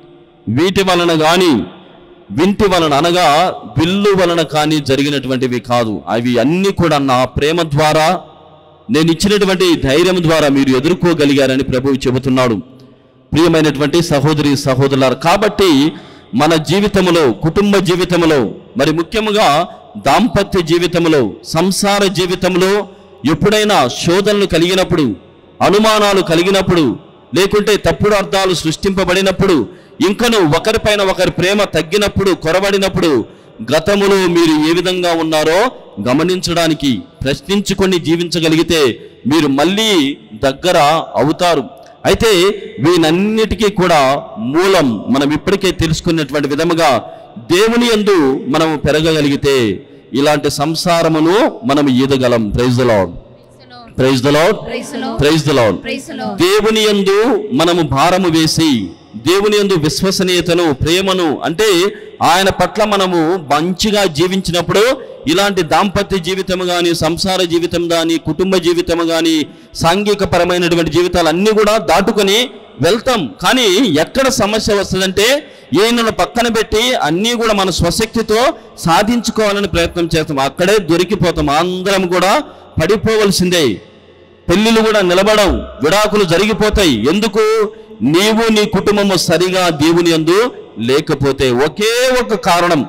వీటి వలన గాని వింటి వలన అనగా విల్లు వలన కానీ జరిగినటువంటివి కాదు అవి అన్నీ కూడా నా ప్రేమ ద్వారా నేను ఇచ్చినటువంటి ధైర్యం ద్వారా మీరు ఎదుర్కోగలిగారని ప్రభువు చెబుతున్నాడు ప్రియమైనటువంటి సహోదరి సహోదరులారు కాబట్టి మన జీవితంలో కుటుంబ జీవితంలో మరి ముఖ్యముగా దాంపత్య జీవితంలో సంసార జీవితంలో ఎప్పుడైనా శోధనలు కలిగినప్పుడు అనుమానాలు కలిగినప్పుడు లేకుంటే తప్పుడు అర్థాలు సృష్టింపబడినప్పుడు ఇంకను ఒకరిపైన ఒకరి ప్రేమ తగ్గినప్పుడు కొరబడినప్పుడు గతములో మీరు ఏ విధంగా ఉన్నారో గమనించడానికి ప్రశ్నించుకొని జీవించగలిగితే మీరు మళ్ళీ దగ్గర అవుతారు అయితే వీనన్నిటికీ కూడా మూలం మనం ఇప్పటికే తెలుసుకున్నటువంటి విధముగా దేవుని యందు మనము పెరగగలిగితే ఇలాంటి సంసారమును మనం ఈదగలం praise the Lord praise the Lord Praise the Lord. Praise the Lord Praise the Lord. దేవుని యందు మనము భారము వేసి దేవుని యందు విశ్వసనీయతను ప్రేమను అంటే ఆయన పట్ల మనము మంచిగా జీవించినప్పుడు ఇలాంటి దాంపత్య జీవితం కానీ సంసార జీవితం కానీ కుటుంబ జీవితం కానీ సాంఘిక పరమైనటువంటి జీవితాలు అన్నీ కూడా దాటుకొని వెళ్తాం కానీ ఎక్కడ సమస్య వస్తుందంటే ఈయనను పక్కన పెట్టి అన్నీ కూడా మన స్వశక్తితో సాధించుకోవాలని ప్రయత్నం చేస్తాం అక్కడే దొరికిపోతాం అందరం కూడా పడిపోవలసిందే పెళ్లిళ్ళు కూడా నిలబడవు విడాకులు జరిగిపోతాయి ఎందుకు నీవు నీ కుటుంబము సరిగా దేవుని యందు లేకపోతే ఒకే ఒక కారణం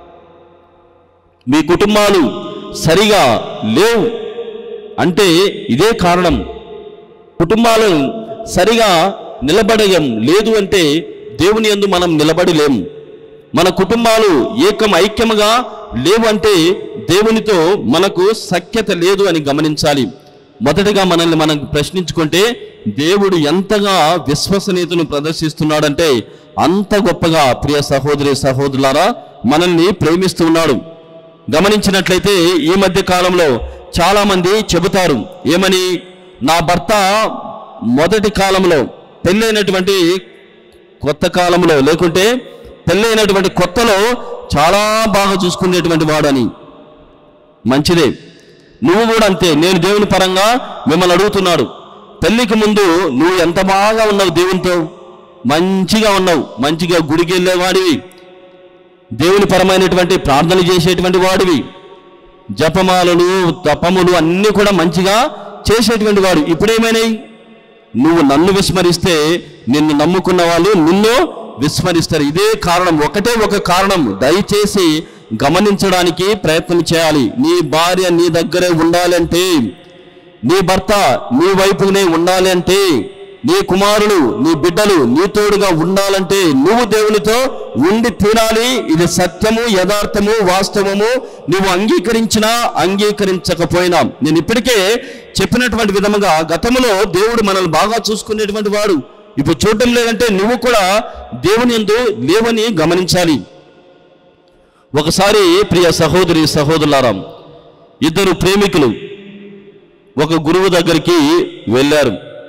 మీ కుటుంబాలు సరిగా లేవు అంటే ఇదే కారణం కుటుంబాలు సరిగా నిలబడయం లేదు అంటే దేవుని యందు మనం నిలబడి లేము మన కుటుంబాలు ఏకం ఐక్యముగా లేవు అంటే దేవునితో మనకు సఖ్యత లేదు అని గమనించాలి మొదటగా మనల్ని మనం ప్రశ్నించుకుంటే దేవుడు ఎంతగా విశ్వసనీయతను ప్రదర్శిస్తున్నాడంటే అంత గొప్పగా ప్రియ సహోదరి సహోదరులారా మనల్ని ప్రేమిస్తూ ఉన్నాడు గమనించినట్లయితే ఈ మధ్య కాలంలో చాలా మంది చెబుతారు ఏమని నా భర్త మొదటి కాలంలో పెళ్ళైనటువంటి కొత్త కాలంలో లేకుంటే పెళ్ళైనటువంటి కొత్తలో చాలా బాగా చూసుకునేటువంటి వాడని మంచిదే నువ్వు కూడా అంతే నేను దేవుని పరంగా మిమ్మల్ని అడుగుతున్నాడు పెళ్లికి ముందు నువ్వు ఎంత బాగా ఉన్నావు దేవునితో మంచిగా ఉన్నావు మంచిగా గుడికి వెళ్ళేవాడివి దేవుని పరమైనటువంటి ప్రార్థన చేసేటువంటి వాడివి జపమాలలు తపములు అన్నీ కూడా మంచిగా చేసేటువంటి వాడు ఇప్పుడేమైనాయి నువ్వు నన్ను విస్మరిస్తే నిన్ను నమ్ముకున్న వాళ్ళు నిన్ను విస్మరిస్తారు ఇదే కారణం ఒకటే ఒక కారణం దయచేసి గమనించడానికి ప్రయత్నం చేయాలి నీ భార్య నీ దగ్గరే ఉండాలంటే నీ భర్త నీ వైపునే ఉండాలి అంటే నీ కుమారులు నీ బిడ్డలు నీ తోడుగా ఉండాలంటే నువ్వు దేవునితో ఉండి తీరాలి ఇది సత్యము యథార్థము వాస్తవము నువ్వు అంగీకరించినా అంగీకరించకపోయినా నేను ఇప్పటికే చెప్పినటువంటి విధముగా గతంలో దేవుడు మనల్ని బాగా చూసుకునేటువంటి వాడు ఇప్పుడు చూడటం లేదంటే నువ్వు కూడా దేవుని ఎందు లేవని గమనించాలి ఒకసారి ప్రియ సహోదరి సహోదరులారా ఇద్దరు ప్రేమికులు ఒక గురువు దగ్గరికి వెళ్ళారు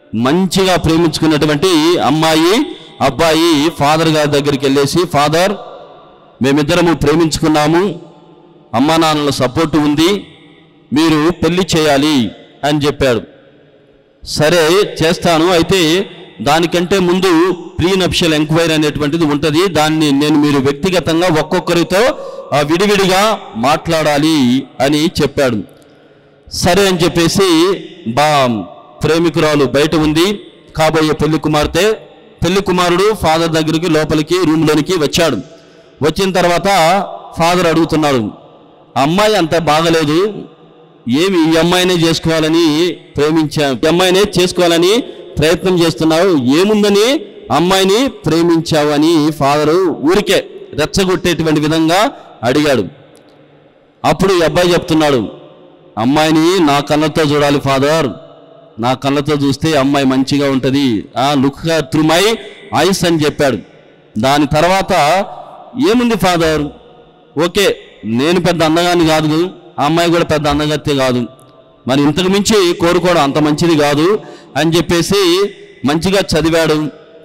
మంచిగా ప్రేమించుకున్నటువంటి అమ్మాయి అబ్బాయి ఫాదర్ గారి దగ్గరికి వెళ్ళేసి ఫాదర్ మేమిద్దరము ప్రేమించుకున్నాము అమ్మా నాన్నల సపోర్ట్ ఉంది మీరు పెళ్లి చేయాలి అని చెప్పాడు సరే చేస్తాను అయితే దానికంటే ముందు ప్రీ నప్షియల్ ఎంక్వైరీ అనేటువంటిది ఉంటుంది దాన్ని నేను మీరు వ్యక్తిగతంగా ఒక్కొక్కరితో ఆ, విడివిడిగా మాట్లాడాలి అని చెప్పాడు సరే అని చెప్పేసి బా ప్రేమికురాలు బయట ఉంది కాబోయే పెళ్లి కుమార్తె పెళ్లి కుమారుడు ఫాదర్ దగ్గరికి లోపలికి రూమ్లోనికి వచ్చాడు వచ్చిన తర్వాత ఫాదర్ అడుగుతున్నాడు అమ్మాయి అంత బాగలేదు ఏమి ఈ అమ్మాయినే చేసుకోవాలని ప్రేమించా ఈ అమ్మాయినే చేసుకోవాలని ప్రయత్నం చేస్తున్నావు ఏముందని అమ్మాయిని ప్రేమించావు అని ఫాదరు ఊరికే రెచ్చగొట్టేటువంటి విధంగా అడిగాడు అప్పుడు ఈ అబ్బాయి చెప్తున్నాడు అమ్మాయిని నా కళ్ళతో చూడాలి ఫాదర్ నా కళ్ళతో చూస్తే అమ్మాయి మంచిగా ఉంటుంది ఆ లుక్ త్రూ మై ఐస్ అని చెప్పాడు దాని తర్వాత ఏముంది ఫాదర్ ఓకే నేను పెద్ద అందగాన్ని కాదు ఆ అమ్మాయి కూడా పెద్ద అందగత్తే కాదు మరి ఇంతకు మించి కోరుకోవడం అంత మంచిది కాదు అని చెప్పేసి మంచిగా చదివాడు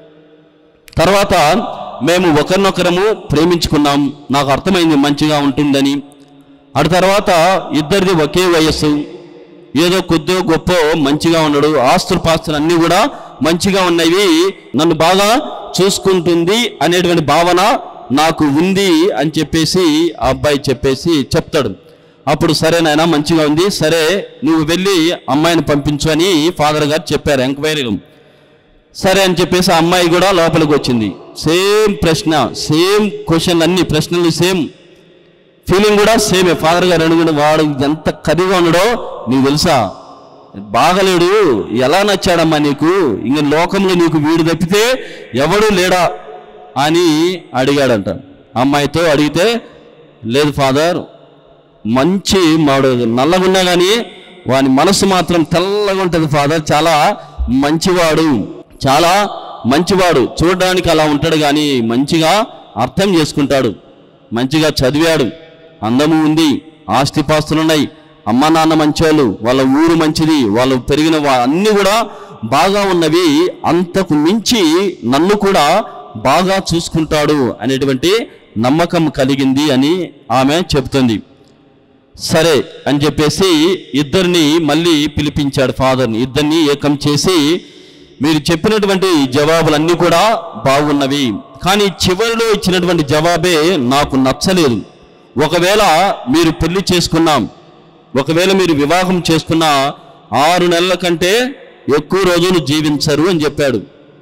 తర్వాత మేము ఒకరినొకరము ప్రేమించుకున్నాం నాకు అర్థమైంది మంచిగా ఉంటుందని అటు తర్వాత ఇద్దరిది ఒకే వయస్సు ఏదో కొద్దో గొప్ప మంచిగా ఉన్నాడు ఆస్తులు పాస్తులు అన్నీ కూడా మంచిగా ఉన్నవి నన్ను బాగా చూసుకుంటుంది అనేటువంటి భావన నాకు ఉంది అని చెప్పేసి ఆ అబ్బాయి చెప్పేసి చెప్తాడు అప్పుడు సరే నాయనా మంచిగా ఉంది సరే నువ్వు వెళ్ళి అమ్మాయిని పంపించు అని ఫాదర్ గారు చెప్పారు ఎంక్వైరీ సరే అని చెప్పేసి ఆ అమ్మాయి కూడా లోపలికి వచ్చింది సేమ్ ప్రశ్న సేమ్ క్వశ్చన్ అన్ని ప్రశ్నలు సేమ్ ఫీలింగ్ కూడా సేమే ఫాదర్ గారు అడుగుడు వాడు ఎంత కరిగా ఉన్నాడో నీకు తెలుసా బాగలేడు ఎలా నచ్చాడమ్మా నీకు ఇంక లోకంలో నీకు వీడు తప్పితే ఎవడు లేడా అని అడిగాడంట అమ్మాయితో అడిగితే లేదు ఫాదర్ మంచి మాడు నల్లగా ఉన్నా కానీ వాని మనసు మాత్రం తెల్లగా ఉంటుంది ఫాదర్ చాలా మంచివాడు చాలా మంచివాడు చూడడానికి అలా ఉంటాడు కానీ మంచిగా అర్థం చేసుకుంటాడు మంచిగా చదివాడు అందము ఉంది ఆస్తిపాస్తులున్నాయి అమ్మ నాన్న మంచోళ్ళు వాళ్ళ ఊరు మంచిది వాళ్ళు పెరిగిన వా- అన్నీ కూడా బాగా ఉన్నవి అంతకు మించి నన్ను కూడా బాగా చూసుకుంటాడు అనేటువంటి నమ్మకం కలిగింది అని ఆమె చెబుతుంది సరే అని చెప్పేసి ఇద్దరిని మళ్ళీ పిలిపించాడు ఫాదర్ని ఇద్దరిని ఏకం చేసి మీరు చెప్పినటువంటి జవాబులన్నీ కూడా బాగున్నవి కానీ చివరిలో ఇచ్చినటువంటి జవాబే నాకు నచ్చలేదు ఒకవేళ మీరు పెళ్లి చేసుకున్నాం ఒకవేళ మీరు వివాహం చేసుకున్న ఆరు నెలల కంటే ఎక్కువ రోజులు జీవించరు అని చెప్పాడు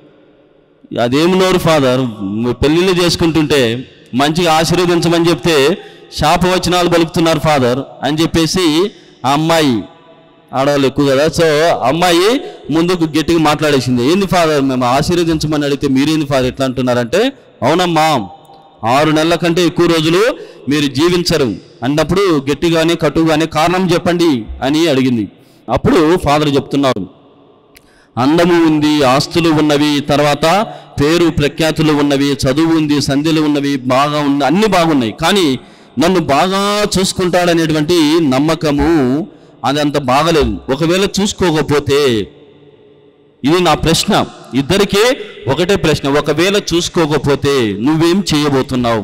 అదేమి నోరు ఫాదర్ పెళ్ళిళ్ళు చేసుకుంటుంటే మంచిగా ఆశీర్వదించమని చెప్తే శాపవచనాలు పలుకుతున్నారు ఫాదర్ అని చెప్పేసి ఆ అమ్మాయి ఆడవాళ్ళు ఎక్కువ కదా సో అమ్మాయి ముందుకు గట్టిగా మాట్లాడేసింది ఏంది ఫాదర్ మేము ఆశీర్వదించమని అడిగితే మీరేంది ఫాదర్ ఎట్లా అంటున్నారంటే అవునమ్మా ఆరు నెలల కంటే ఎక్కువ రోజులు మీరు జీవించరు అన్నప్పుడు గట్టిగానే కట్టుగానే కారణం చెప్పండి అని అడిగింది అప్పుడు ఫాదర్ చెప్తున్నారు అందము ఉంది ఆస్తులు ఉన్నవి తర్వాత పేరు ప్రఖ్యాతులు ఉన్నవి చదువు ఉంది సంధ్యలు ఉన్నవి బాగా ఉంది అన్ని బాగున్నాయి కానీ నన్ను బాగా చూసుకుంటాడనేటువంటి నమ్మకము అది అంత బాగలేదు ఒకవేళ చూసుకోకపోతే ఇది నా ప్రశ్న ఇద్దరికీ ఒకటే ప్రశ్న ఒకవేళ చూసుకోకపోతే నువ్వేం చేయబోతున్నావు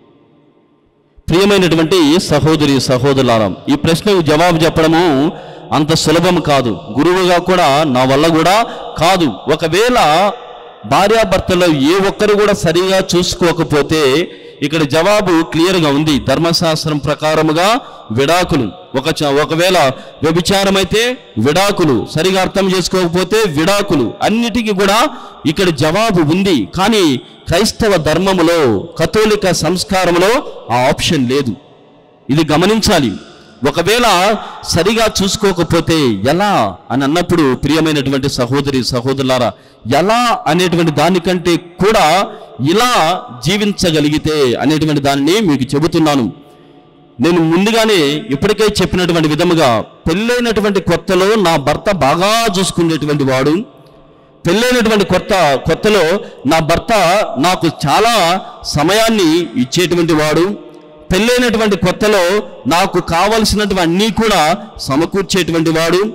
ప్రియమైనటువంటి సహోదరి సహోదరులారా ఈ ప్రశ్నకు జవాబు చెప్పడము అంత సులభం కాదు గురువుగా కూడా నా వల్ల కూడా కాదు ఒకవేళ భార్యాభర్తలో ఏ ఒక్కరు కూడా సరిగా చూసుకోకపోతే ఇక్కడ జవాబు క్లియర్గా ఉంది ధర్మశాస్త్రం ప్రకారముగా విడాకులు ఒక చ- ఒకవేళ వ్యభిచారం అయితే విడాకులు సరిగా అర్థం చేసుకోకపోతే విడాకులు అన్నిటికీ కూడా ఇక్కడ జవాబు ఉంది కానీ క్రైస్తవ ధర్మములో కథోలిక సంస్కారంలో ఆ ఆప్షన్ లేదు ఇది గమనించాలి ఒకవేళ సరిగా చూసుకోకపోతే ఎలా అని అన్నప్పుడు ప్రియమైనటువంటి సహోదరి సహోదరులారా ఎలా అనేటువంటి దానికంటే కూడా ఇలా జీవించగలిగితే అనేటువంటి దానిని మీకు చెబుతున్నాను నేను ముందుగానే ఇప్పటికే చెప్పినటువంటి విధముగా పెళ్ళైనటువంటి కొత్తలో నా భర్త బాగా చూసుకునేటువంటి వాడు పెళ్ళైనటువంటి కొత్త కొత్తలో నా భర్త నాకు చాలా సమయాన్ని ఇచ్చేటువంటి వాడు పెళ్ళైనటువంటి కొత్తలో నాకు కావలసినటువంటి అన్నీ కూడా సమకూర్చేటువంటి వాడు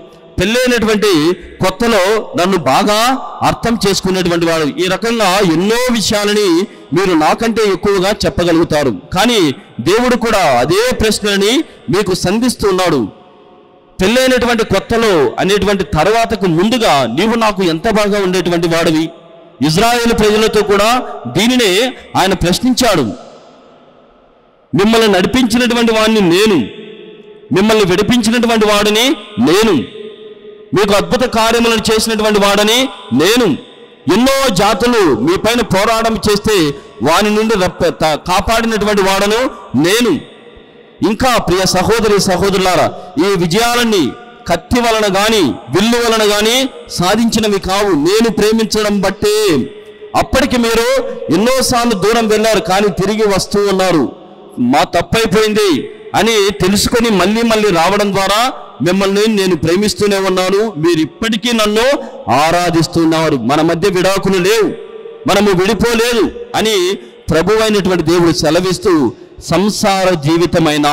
పెళ్ళైనటువంటి కొత్తలో నన్ను బాగా అర్థం చేసుకునేటువంటి వాడు ఈ రకంగా ఎన్నో విషయాలని మీరు నాకంటే ఎక్కువగా చెప్పగలుగుతారు కానీ దేవుడు కూడా అదే ప్రశ్నలని మీకు సంధిస్తున్నాడు పెళ్ళైనటువంటి కొత్తలో అనేటువంటి తర్వాతకు ముందుగా నీవు నాకు ఎంత బాగా ఉండేటువంటి వాడివి ఇజ్రాయేల్ ప్రజలతో కూడా దీనినే ఆయన ప్రశ్నించాడు మిమ్మల్ని నడిపించినటువంటి వాడిని నేను మిమ్మల్ని విడిపించినటువంటి వాడిని నేను మీకు అద్భుత కార్యములను చేసినటువంటి వాడని నేను ఎన్నో జాతులు మీ పైన పోరాటం చేస్తే వాని నుండి రప్ప త- కాపాడినటువంటి వాడను నేను ఇంకా ప్రియ సహోదరి సహోదరులారా ఈ విజయాలన్నీ కత్తి వలన గాని విల్లు వలన గాని సాధించినవి కావు నేను ప్రేమించడం బట్టే అప్పటికి మీరు ఎన్నోసార్లు దూరం వెళ్ళారు కానీ తిరిగి వస్తూ ఉన్నారు మా తప్పైపోయింది అని తెలుసుకొని మళ్ళీ మళ్ళీ రావడం ద్వారా మిమ్మల్ని నేను ప్రేమిస్తూనే ఉన్నాను మీరు ఇప్పటికీ నన్ను ఆరాధిస్తున్నారు మన మధ్య విడాకులు లేవు మనము విడిపోలేదు అని ప్రభు అయినటువంటి దేవుడు సెలవిస్తూ సంసార జీవితమైన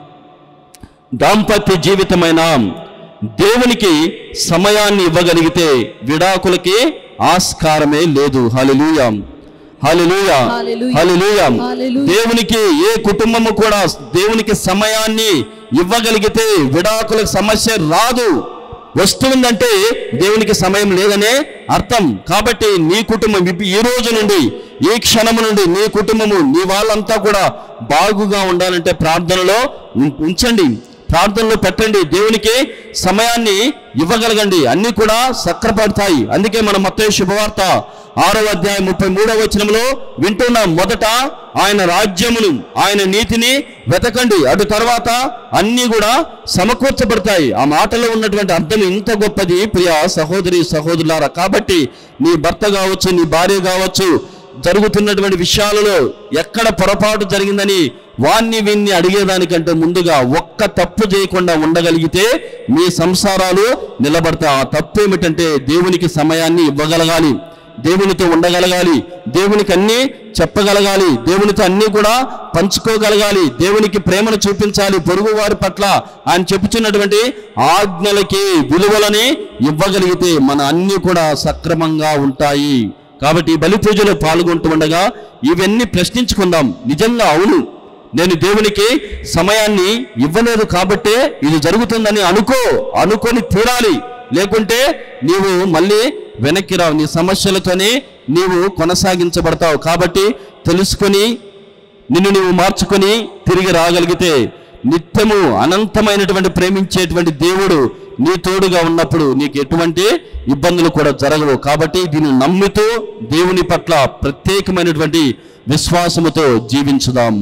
దాంపత్య జీవితమైన దేవునికి సమయాన్ని ఇవ్వగలిగితే విడాకులకి ఆస్కారమే లేదు హల్లెలూయా హల్లెలూయా హల్లెలూయా. హల్లెలూయా హల్లెలూయా. దేవునికి ఏ కుటుంబము కూడా దేవునికి సమయాన్ని ఇవ్వగలిగితే విడాకులకు సమస్య రాదు వస్తుందంటే దేవునికి సమయం లేదనే అర్థం కాబట్టి నీ కుటుంబం ఇప్పు- ఈ రోజు నుండి ఈ క్షణము నుండి నీ కుటుంబము నీ వాళ్ళంతా కూడా బాగుగా ఉండాలంటే ప్రార్థనలో ఉం- ఉంచండి ప్రార్థనలో పెట్టండి దేవునికి సమయాన్ని ఇవ్వగలగండి అన్ని కూడా సక్రపడతాయి అందుకే మన మొత్తం శుభవార్త ఆరో అధ్యాయం ముప్పై మూడవ వచనంలో వింటున్నాం మొదట ఆయన రాజ్యమును ఆయన నీతిని వెతకండి అటు తర్వాత అన్ని కూడా సమకూర్చబడతాయి ఆ మాటలో ఉన్నటువంటి అర్థం ఇంత గొప్పది ప్రియ సహోదరి సహోదరులారా కాబట్టి నీ భర్త కావచ్చు నీ భార్య కావచ్చు జరుగుతున్నటువంటి విషయాలలో ఎక్కడ పొరపాటు జరిగిందని వాన్ని వీన్ని అడిగేదానికంటే ముందుగా ఒక్క తప్పు చేయకుండా ఉండగలిగితే మీ సంసారాలు నిలబడతాయి ఆ తప్పు ఏమిటంటే దేవునికి సమయాన్ని ఇవ్వగలగాలి దేవునితో ఉండగలగాలి దేవునికి అన్ని చెప్పగలగాలి దేవునితో అన్ని కూడా పంచుకోగలగాలి దేవునికి ప్రేమను చూపించాలి పొరుగు వారి పట్ల ఆయన చెప్పుచున్నటువంటి ఆజ్ఞలకి విలువలని ఇవ్వగలిగితే మన అన్ని కూడా సక్రమంగా ఉంటాయి కాబట్టి ఈ బలి పూజలో పాల్గొంటూ ఉండగా ఇవన్నీ ప్రశ్నించుకుందాం నిజంగా అవును నేను దేవునికి సమయాన్ని ఇవ్వలేదు కాబట్టే ఇది జరుగుతుందని అనుకో అనుకొని తీరాలి లేకుంటే నీవు మళ్ళీ వెనక్కి రావు నీ సమస్యలతోనే నీవు కొనసాగించబడతావు కాబట్టి తెలుసుకొని నిన్ను నీవు మార్చుకొని తిరిగి రాగలిగితే నిత్యము అనంతమైనటువంటి ప్రేమించేటువంటి దేవుడు నీ తోడుగా ఉన్నప్పుడు నీకు ఎటువంటి ఇబ్బందులు కూడా జరగవు కాబట్టి దీన్ని నమ్ముతూ దేవుని పట్ల ప్రత్యేకమైనటువంటి విశ్వాసముతో జీవించుదాం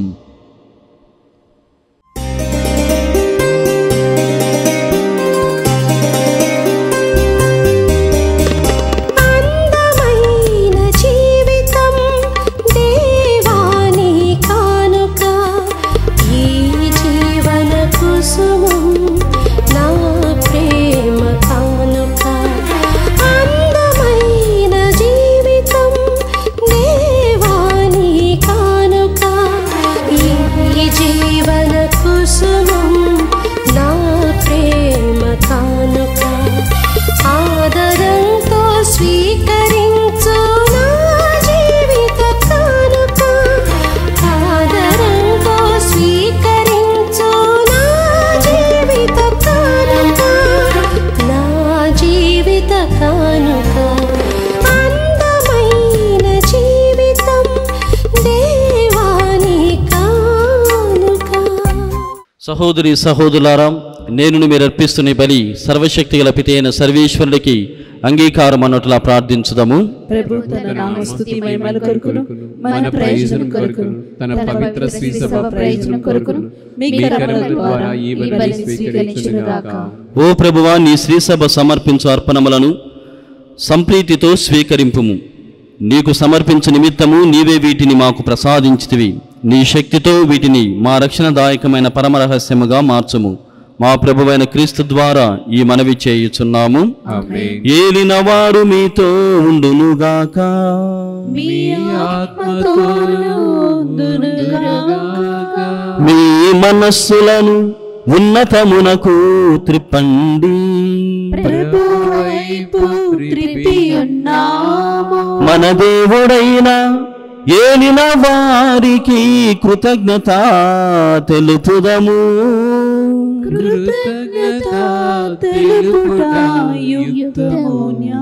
అందమైన జీవితం దేవాని కానుక ఈ జీవన కుసుమం నా ప్రేమ కానుక అందమైన జీవితం దేవాని కానుక ఈ జీవన కుసుమం నా ప్రేమ కానుక ఆదరంతో స్వీకరించు నా జీవిత కానుక ఆదరంతో స్వీకరించు నా జీవిత కానుక నా జీవిత కానుక అందమైన జీవితం దేవాని కానుక సహోదరి సహోదరులారా నేను మీరు అర్పిస్తున్న ఈ బలి సర్వశక్తి గల పితి అయిన సర్వేశ్వరుడికి అంగీకారం అన్నట్లా ప్రార్థించుదాము ప్రభు తన నామస్తుతి మహిమల కొరకును మన ప్రయోజనం కొరకును తన పవిత్ర శ్రీ సభ ప్రయోజనం కొరకును మీ కరముల ద్వారా ఈ బలి స్వీకరించుగాక ఓ ప్రభువా నీ శ్రీసభ సమర్పించు అర్పణములను సంప్రీతితో స్వీకరింపుము నీకు సమర్పించు నిమిత్తము నీవే వీటిని మాకు ప్రసాదించితివి నీ శక్తితో వీటిని మా రక్షణదాయకమైన పరమరహస్యముగా మార్చుము మా ప్రభువైన క్రీస్తు ద్వారా ఈ మనవి చేయుచున్నాము ఏలిన వారు మీతో ఉండునుగాక మీ ఆత్మతోను ఉండునుగాక. మీ మనస్సులను ఉన్నతమునకు త్రిప్పండి ప్రభువైపు త్రిపియున్నాము మన దేవుడైన ఏలిన వారికి కృతజ్ఞత తెలుపుదము కృతజ్ఞత తెలుపుట యుక్తము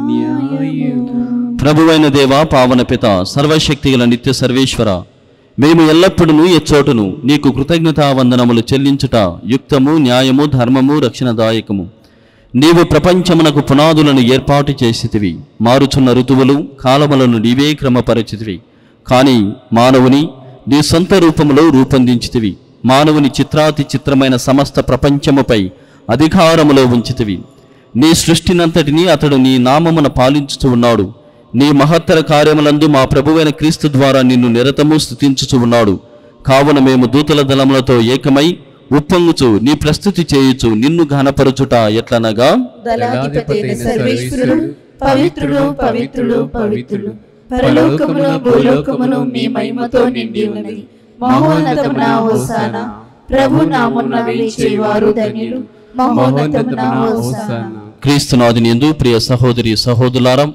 న్యాయము ప్రభువైన దేవ పావన పిత సర్వశక్తిగల నిత్య సర్వేశ్వర మేము ఎల్లప్పుడూ ఎచ్చోటును నీకు కృతజ్ఞతా వందనములు చెల్లించుట యుక్తము న్యాయము ధర్మము రక్షణదాయకము నీవు ప్రపంచమునకు పునాదులను ఏర్పాటు చేసితివి మారుచున్న ఋతువులు కాలములను నీవే క్రమపరచితివి కానీ మానవుని నీ సొంత రూపములో రూపొందించితివి మానవుని చిత్రాతి చిత్రమైన సమస్త ప్రపంచముపై అధికారములో ఉంచితివి నీ సృష్టినంతటినీ అతడు నీ నామమున పాలించుచు ఉన్నాడు నీ మహత్తర కార్యములందు మా ప్రభువైన క్రీస్తు ద్వారా నిన్ను నిరతము స్థుతించుచు ఉన్నాడు కావున మేము దూతల దళములతో ఏకమై ఉప్పొంగుచు నీ ప్రస్తుతి చేయుచు నిన్ను ఘనపరచుట ఎట్లనగా దళాధిపతి అయిన సర్వేశ్వరుడు పవిత్రుడు పవిత్రుడు పవిత్రుడు పరలోకమును భూలోకమును మీ మహిమతో నిండి ఉన్నది మహోన్నతమున హోసాన ప్రభు నామున విలిచేవారు ధన్యులు మహోన్నతమున హోసాన క్రీస్తునాథుని ఎందు ప్రియ సహోదరి సహోదరులారం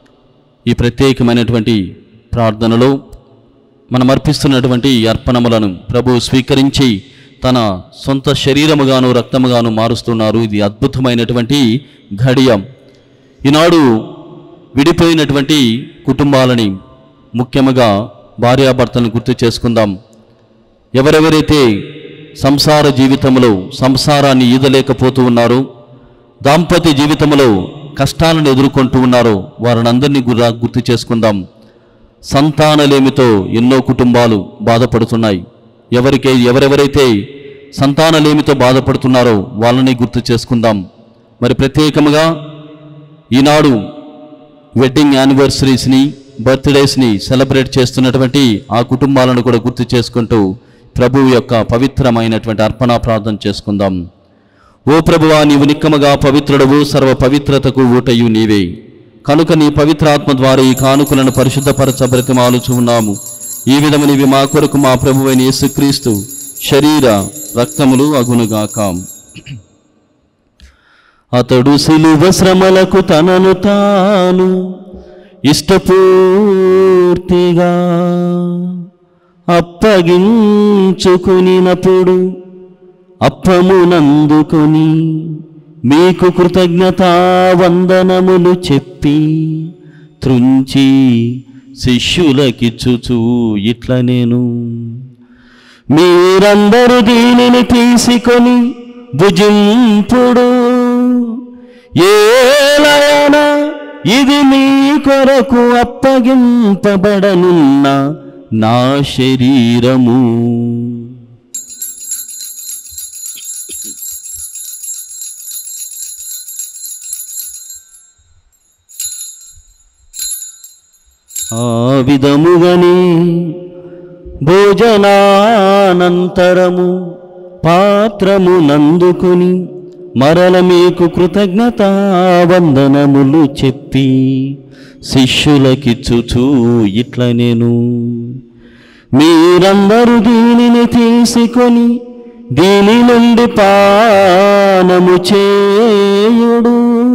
ఈ ప్రత్యేకమైనటువంటి ప్రార్థనలో మనం అర్పిస్తున్నటువంటి ఈ అర్పణములను ప్రభు స్వీకరించి తన సొంత శరీరముగాను రక్తముగాను మారుస్తున్నారు ఇది అద్భుతమైనటువంటి ఘడియం ఈనాడు విడిపోయినటువంటి కుటుంబాలని ముఖ్యముగా భార్యాభర్తలను గుర్తు చేసుకుందాం ఎవరెవరైతే సంసార జీవితంలో సంసారాన్ని ఈదలేకపోతూ ఉన్నారో దాంపత్య జీవితంలో కష్టాలను ఎదుర్కొంటూ ఉన్నారో వారినందరినీ గురా గుర్తు చేసుకుందాం సంతానలేమితో ఎన్నో కుటుంబాలు బాధపడుతున్నాయి ఎవరికై ఎవరెవరైతే సంతానలేమితో బాధపడుతున్నారో వాళ్ళని గుర్తు చేసుకుందాం మరి ప్రత్యేకముగా ఈనాడు వెడ్డింగ్ యానివర్సరీస్ని బర్త్డేస్ని సెలబ్రేట్ చేస్తున్నటువంటి ఆ కుటుంబాలను కూడా గుర్తు చేసుకుంటూ ప్రభువు యొక్క పవిత్రమైనటువంటి అర్పణ ప్రార్థన చేసుకుందాం ఓ ప్రభువా నీవు నిక్కముగా పవిత్రుడవు సర్వ పవిత్రతకు ఊటయు నీవే కనుక నీ పవిత్రాత్మ ద్వారా ఈ కానుకలను పరిశుద్ధపరచ బ్రతిమాలుచు ఉన్నాము ఈ విధము నీవి మా కొరకు మా ప్రభువైన యేసుక్రీస్తు శరీర రక్తములు అగునుగాక అతడు సిలువ శ్రమలకు తనను తాను ఇష్టపూర్తిగా అప్పగించుకునినప్పుడు అప్పమునందుకొని మీకు కృతజ్ఞతా వందనములు చెప్పి త్రుంచి శిష్యులకిచ్చుచూ ఇట్ల నేను మీరందరూ దీనిని తీసుకొని భుజింపుడు ఏలయన ఇది మీ కొరకు అప్పగింపబడనున్న నా శరీరము ఆ విధముగని భోజనానంతరము పాత్రము నందుకొని మరల మీకు కృతజ్ఞతా వందనములు చెప్పి శిష్యులకిచ్చుచూ ఇట్ల నేను మీరందరూ దీనిని తీసుకొని దీని నుండి పానము చేయుడు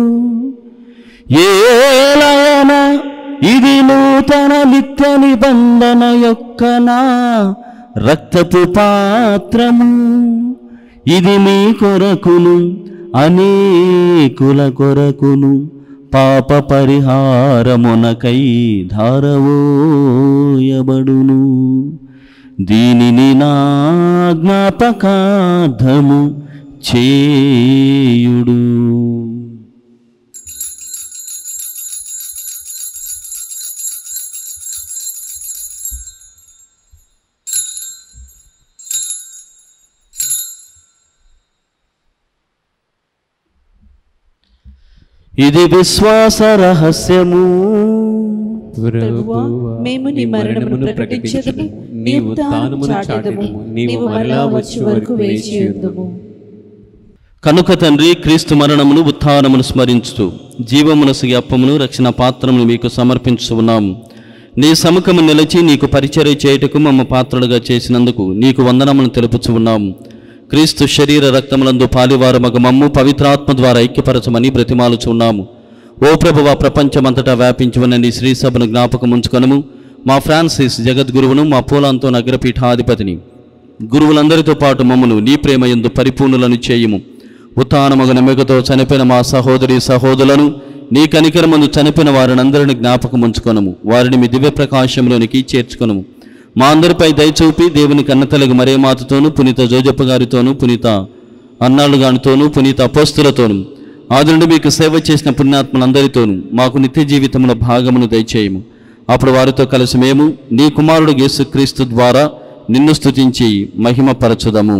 ఏలయన ఇది నూతన నిత్య నిబంధన యొక్క నా రక్తపు పాత్రము ఇది మీ కొరకును అనేకుల కొరకును పాప పరిహారమునకై ధారవోయబడును దీనిని నా జ్ఞాపకార్థము చేయుడు ఇది విశ్వాస రహస్యము ప్రభువా, మేము నీ మరణమును ప్రకటించదము నీ ఉత్థానమును చాటెదము నీవు మరలా వచ్చే వరకు వేచి ఉందుము కనుక తండ్రి క్రీస్తు మరణమును ఉత్థానమును స్మరించుతూ జీవమునసిగి అప్పమును రక్షణ పాత్రమును మీకు సమర్పించు ఉన్నాము నీ సముఖము నిలిచి నీకు పరిచర్య చేయుటకు మమ్మ పాత్రలుగా చేసినందుకు నీకు వందనమును తెలుపుచు ఉన్నాము క్రీస్తు శరీర రక్తములందు పాలివారు మగ మమ్ము పవిత్రాత్మ ద్వారా ఐక్యపరచమని బ్రతిమాలుచున్నాము ఓ ప్రభువ ప్రపంచమంతటా వ్యాపించమని నీ శ్రీ సభను జ్ఞాపకం ఉంచుకొనము మా ఫ్రాన్సిస్ జగద్గురువును మా పూలంతో నగరపీఠాధిపతిని గురువులందరితో పాటు మమ్మను నీ ప్రేమ యందు పరిపూర్ణులను చేయుము ఉత్తానమగ నమ్మికతో చనిపోయిన మా సహోదరి సహోదరులను నీ కనికరమందు చనిపోయిన వారినందరిని జ్ఞాపకం ఉంచుకొనము వారిని మీ దివ్య ప్రకాశంలోనికి చేర్చుకొనము మా అందరిపై దయచూపి దేవుని కన్నతలగు మరే మాతతోనూ పునీత జోజప్ప గారితోనూ పునీత అన్నాళ్ళు గానితోనూ పునీత అపోస్తులతోనూ ఆది నుండి మీకు సేవ చేసిన పుణ్యాత్మలందరితోనూ మాకు నిత్య జీవితంలో భాగమును దయచేయము అప్పుడు వారితో కలిసి మేము నీ కుమారుడు యేసుక్రీస్తు ద్వారా నిన్ను స్తుతించి మహిమపరచుదము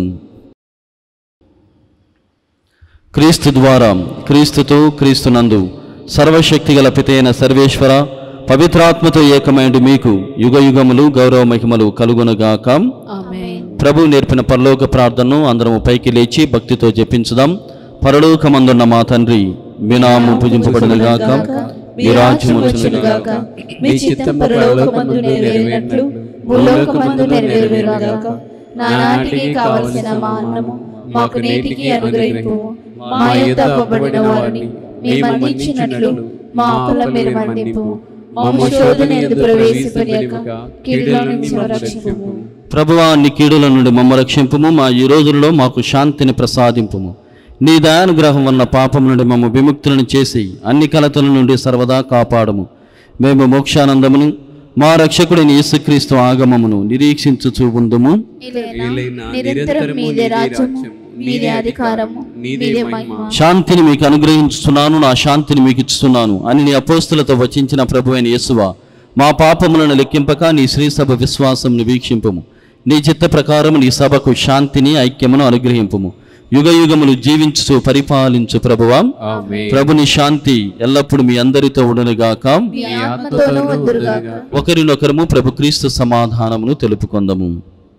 క్రీస్తు ద్వారా క్రీస్తుతో క్రీస్తునందు సర్వశక్తిగల పితైన సర్వేశ్వర పవిత్రాత్మతో ఏకమైండు మీకు యుగ యుగములు గౌరవ మహిమలు కలుగునుగాక ఆమేన్ ప్రభు నేర్పిన పరలోక ప్రార్థనను అందరము పైకి లేచి భక్తితో జపించుదాం పరలోకమందున్న మా తండ్రి మీ నామం పూజింపబడినగాక మీ రాజ్యం వచ్చునుగాక మీ చిత్తం పరలోకమందు నెరవేరినట్లు భూలోకమందు నెరవేరుగాక నానాటికి కావలసిన మా అన్నము మాకు నేటికి అనుగ్రహింపు మా యొద్ద అప్పబడిన వారిని మేము మన్నించినట్లు మా అప్పుల మీరు మన్నింపు మా శోధన ఎందుకు ప్రవేశపడియక కీడులో నుంచి రక్షింపు ప్రభువా నీ కీడుల నుండి మమ్మ రక్షింపుము మా ఈ రోజుల్లో మాకు శాంతిని ప్రసాదింపుము నీ దయానుగ్రహం వలన పాపం నుండి మమ్మ విముక్తులను చేసి అన్ని కలతల నుండి సర్వదా కాపాడము మేము మోక్షానందమును మా రక్షకుడిని యేసుక్రీస్తు ఆగమమును నిరీక్షించుచూ ఉందుము ఏలైనా నిరంతరం మీదే రాజ్యము మీదే అధికారము మీదే మహిమ శాంతిని మీకు అనుగ్రహించుతున్నాను నా శాంతిని మీకు ఇస్తున్నాను అని నీ అపోస్తులతో వచించిన ప్రభు అయిన యేసువా మా పాపములను లెక్కింపక నీ శ్రీ సభ విశ్వాసంను వీక్షింపుము నీ చిత్త ప్రకారం నీ సభకు శాంతిని ఐక్యమును అనుగ్రహింపుము యుగ యుగములు జీవించు పరిపాలించు ప్రభువా ఆమేన్. ప్రభుని శాంతి ఎల్లప్పుడు మీ అందరితో ఉండునుగాక మీ ఆత్మతోనూ వద్దురుగాక ఒకరినొకరము ప్రభు క్రీస్తు సమాధానమును తెలుపుకొందము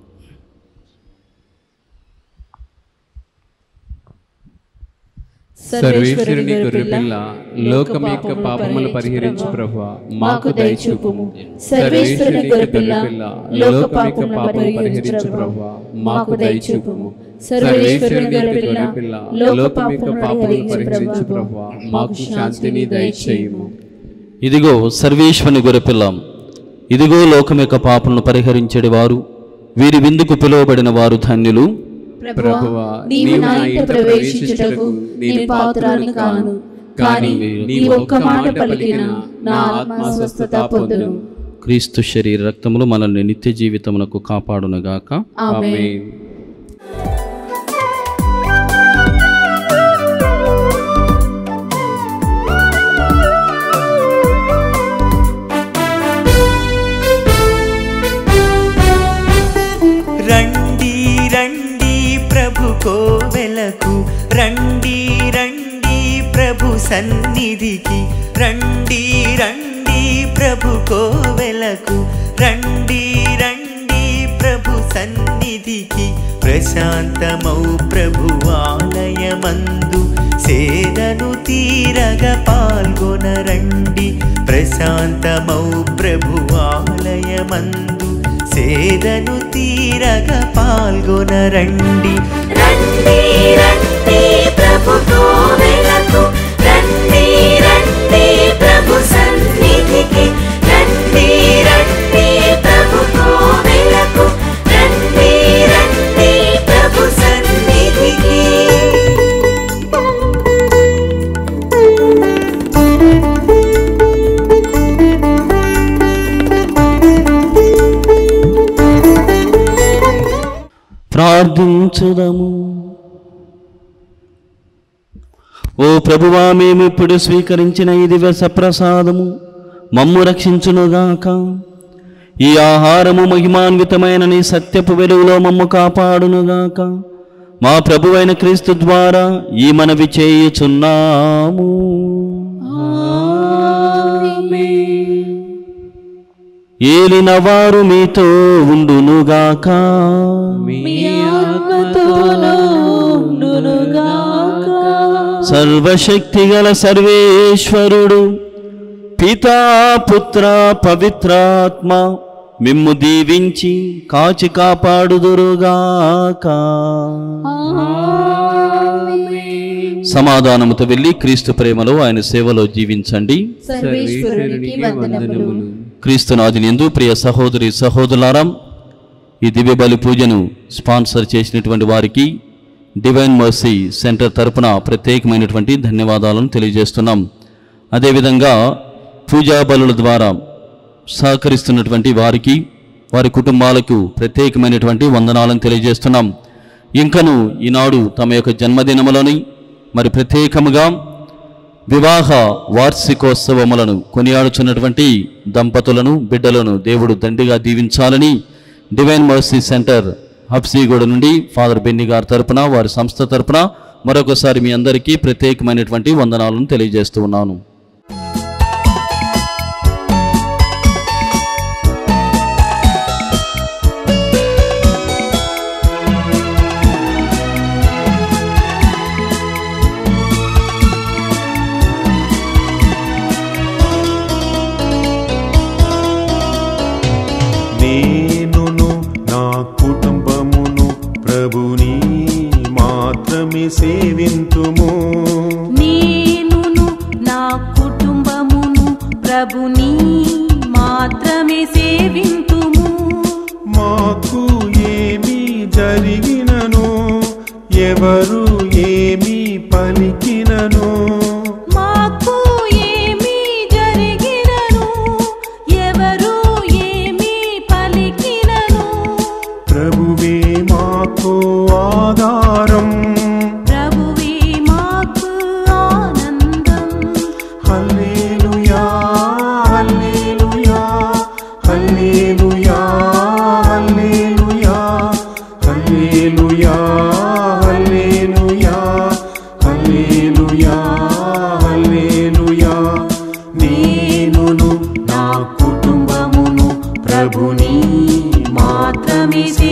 సర్వేశ్వరుని గొర్రెపిల్ల లోకం యొక్క పాపములు పరిహరించు ప్రభు మాకు దయచూపుము సర్వేశ్వరుని గొర్రెపిల్ల లోక యొక్క పాపములను పరిహరించు ప్రభు మాకు దయచూపుము సర్వేశ్వరుని గొర్రెపిల్ల లోక యొక్క పాపములు పరిహరించు ప్రభు మాకు శాంతిని దయచేయుము ఇదిగో సర్వేశ్వని గొర్రెపిల్లం ఇదిగో లోకం యొక్క పాపలను పరిహరించేది వారు వీరి విందుకు పిలువబడిన వారు ధన్యులు ప్రభువా నీవు నా ఇంట ప్రవేశించుటకు నేను పాత్రాన్ని కాను కానీ నీ ఒక్క మాట పలికిన నా ఆత్మ స్వస్థత పొందును క్రీస్తు శరీర రక్తములు మనల్ని నిత్య జీవితమునకు కాపాడునుగాక ఆమేన్ ఆమేన్ రండి రండి ప్రభు కోవెలకు రండి రండి ప్రభు సన్నిధికి రండి రండి ప్రభు కోవెలకు రండి రండి ప్రభు సన్నిధికి ప్రశాంతమౌ ప్రభు ఆలయమందు సేదను తీరగ పాల్గొనరండి ప్రశాంతమౌ ప్రభు ఆలయమందు సేదను తీరగ పాల్గొనరండి రండి రండి ప్రభు కోవెలకు రండి రండి ప్రభు సన్నిధికి రండి రండి ప్రభు కోవెలకు రండి రండి ప్రభు సన్నిధికి ప్రార్థించుదము ఓ ప్రభువా మేము ఇప్పుడు స్వీకరించిన ఈ దివ్య సప్రసాదము మమ్ము రక్షించునుగాక ఈ ఆహారము మహిమాన్వితమైన నీ సత్యపు వెలుగులో మమ్ము కాపాడునుగాక మా ప్రభువైన క్రీస్తు ద్వారా ఈ మనవి చేయుచున్నాము ఏలిన వారు మీతో ఉండునుగాక సర్వశక్తిగల సర్వేశ్వరుడు పితా పుత్ర పవిత్రాత్మ మిమ్ము దీవించి కాచి కాపాడుదురుగాక సమాధానముతో వెళ్ళి క్రీస్తు ప్రేమలో ఆయన సేవలో జీవించండి సర్వేశ్వరునికి వందనములు క్రీస్తునాథుని ఎందు ప్రియ సహోదరి సహోదరులారం ఈ దివ్య బలి పూజను స్పాన్సర్ చేసినటువంటి వారికి డివైన్ మర్సీ సెంటర్ తరపున ప్రత్యేకమైనటువంటి ధన్యవాదాలను తెలియజేస్తున్నాం అదేవిధంగా పూజా బలుల ద్వారా సహకరిస్తున్నటువంటి వారికి వారి కుటుంబాలకు ప్రత్యేకమైనటువంటి వందనాలను తెలియజేస్తున్నాం ఇంకను ఈనాడు తమ యొక్క జన్మదినములని మరి ప్రత్యేకముగా వివాహ వార్షికోత్సవములను కొనియాడుచున్నటువంటి దంపతులను బిడ్డలను దేవుడు దండిగా దీవించాలని డివైన్ మర్సీ సెంటర్ హబ్సీగూడ నుండి ఫాదర్ బెన్ని గారి తరపున వారి సంస్థ తరపున మరొకసారి మీ అందరికీ ప్రత్యేకమైనటువంటి వందనాలను తెలియజేస్తూ ఉన్నాను నేనును నా కుటుంబమును ప్రభుని మాత్రమే సేవింతుము నేనును నా కుటుంబమును ప్రభుని మాత్రమే సేవింతుము మాకు ఏమి జరిగినను ఎవరు ఏమి పలికినను మాకు ఏమి జరిగినను ఎవరు ఏమి పలికినను ప్రభువే మాకు ఆధారం ప్రభువే మాకు ఆనందం హల్లెలూయా హల్లెలూయా హల్లెలూయా హల్లెలూయా హల్లెలూయా హల్లెలూయా హల్లెలూయా హల్లెలూయా నేనును నా కుటుంబమును ప్రభుని మాత్రమే మాత్రమే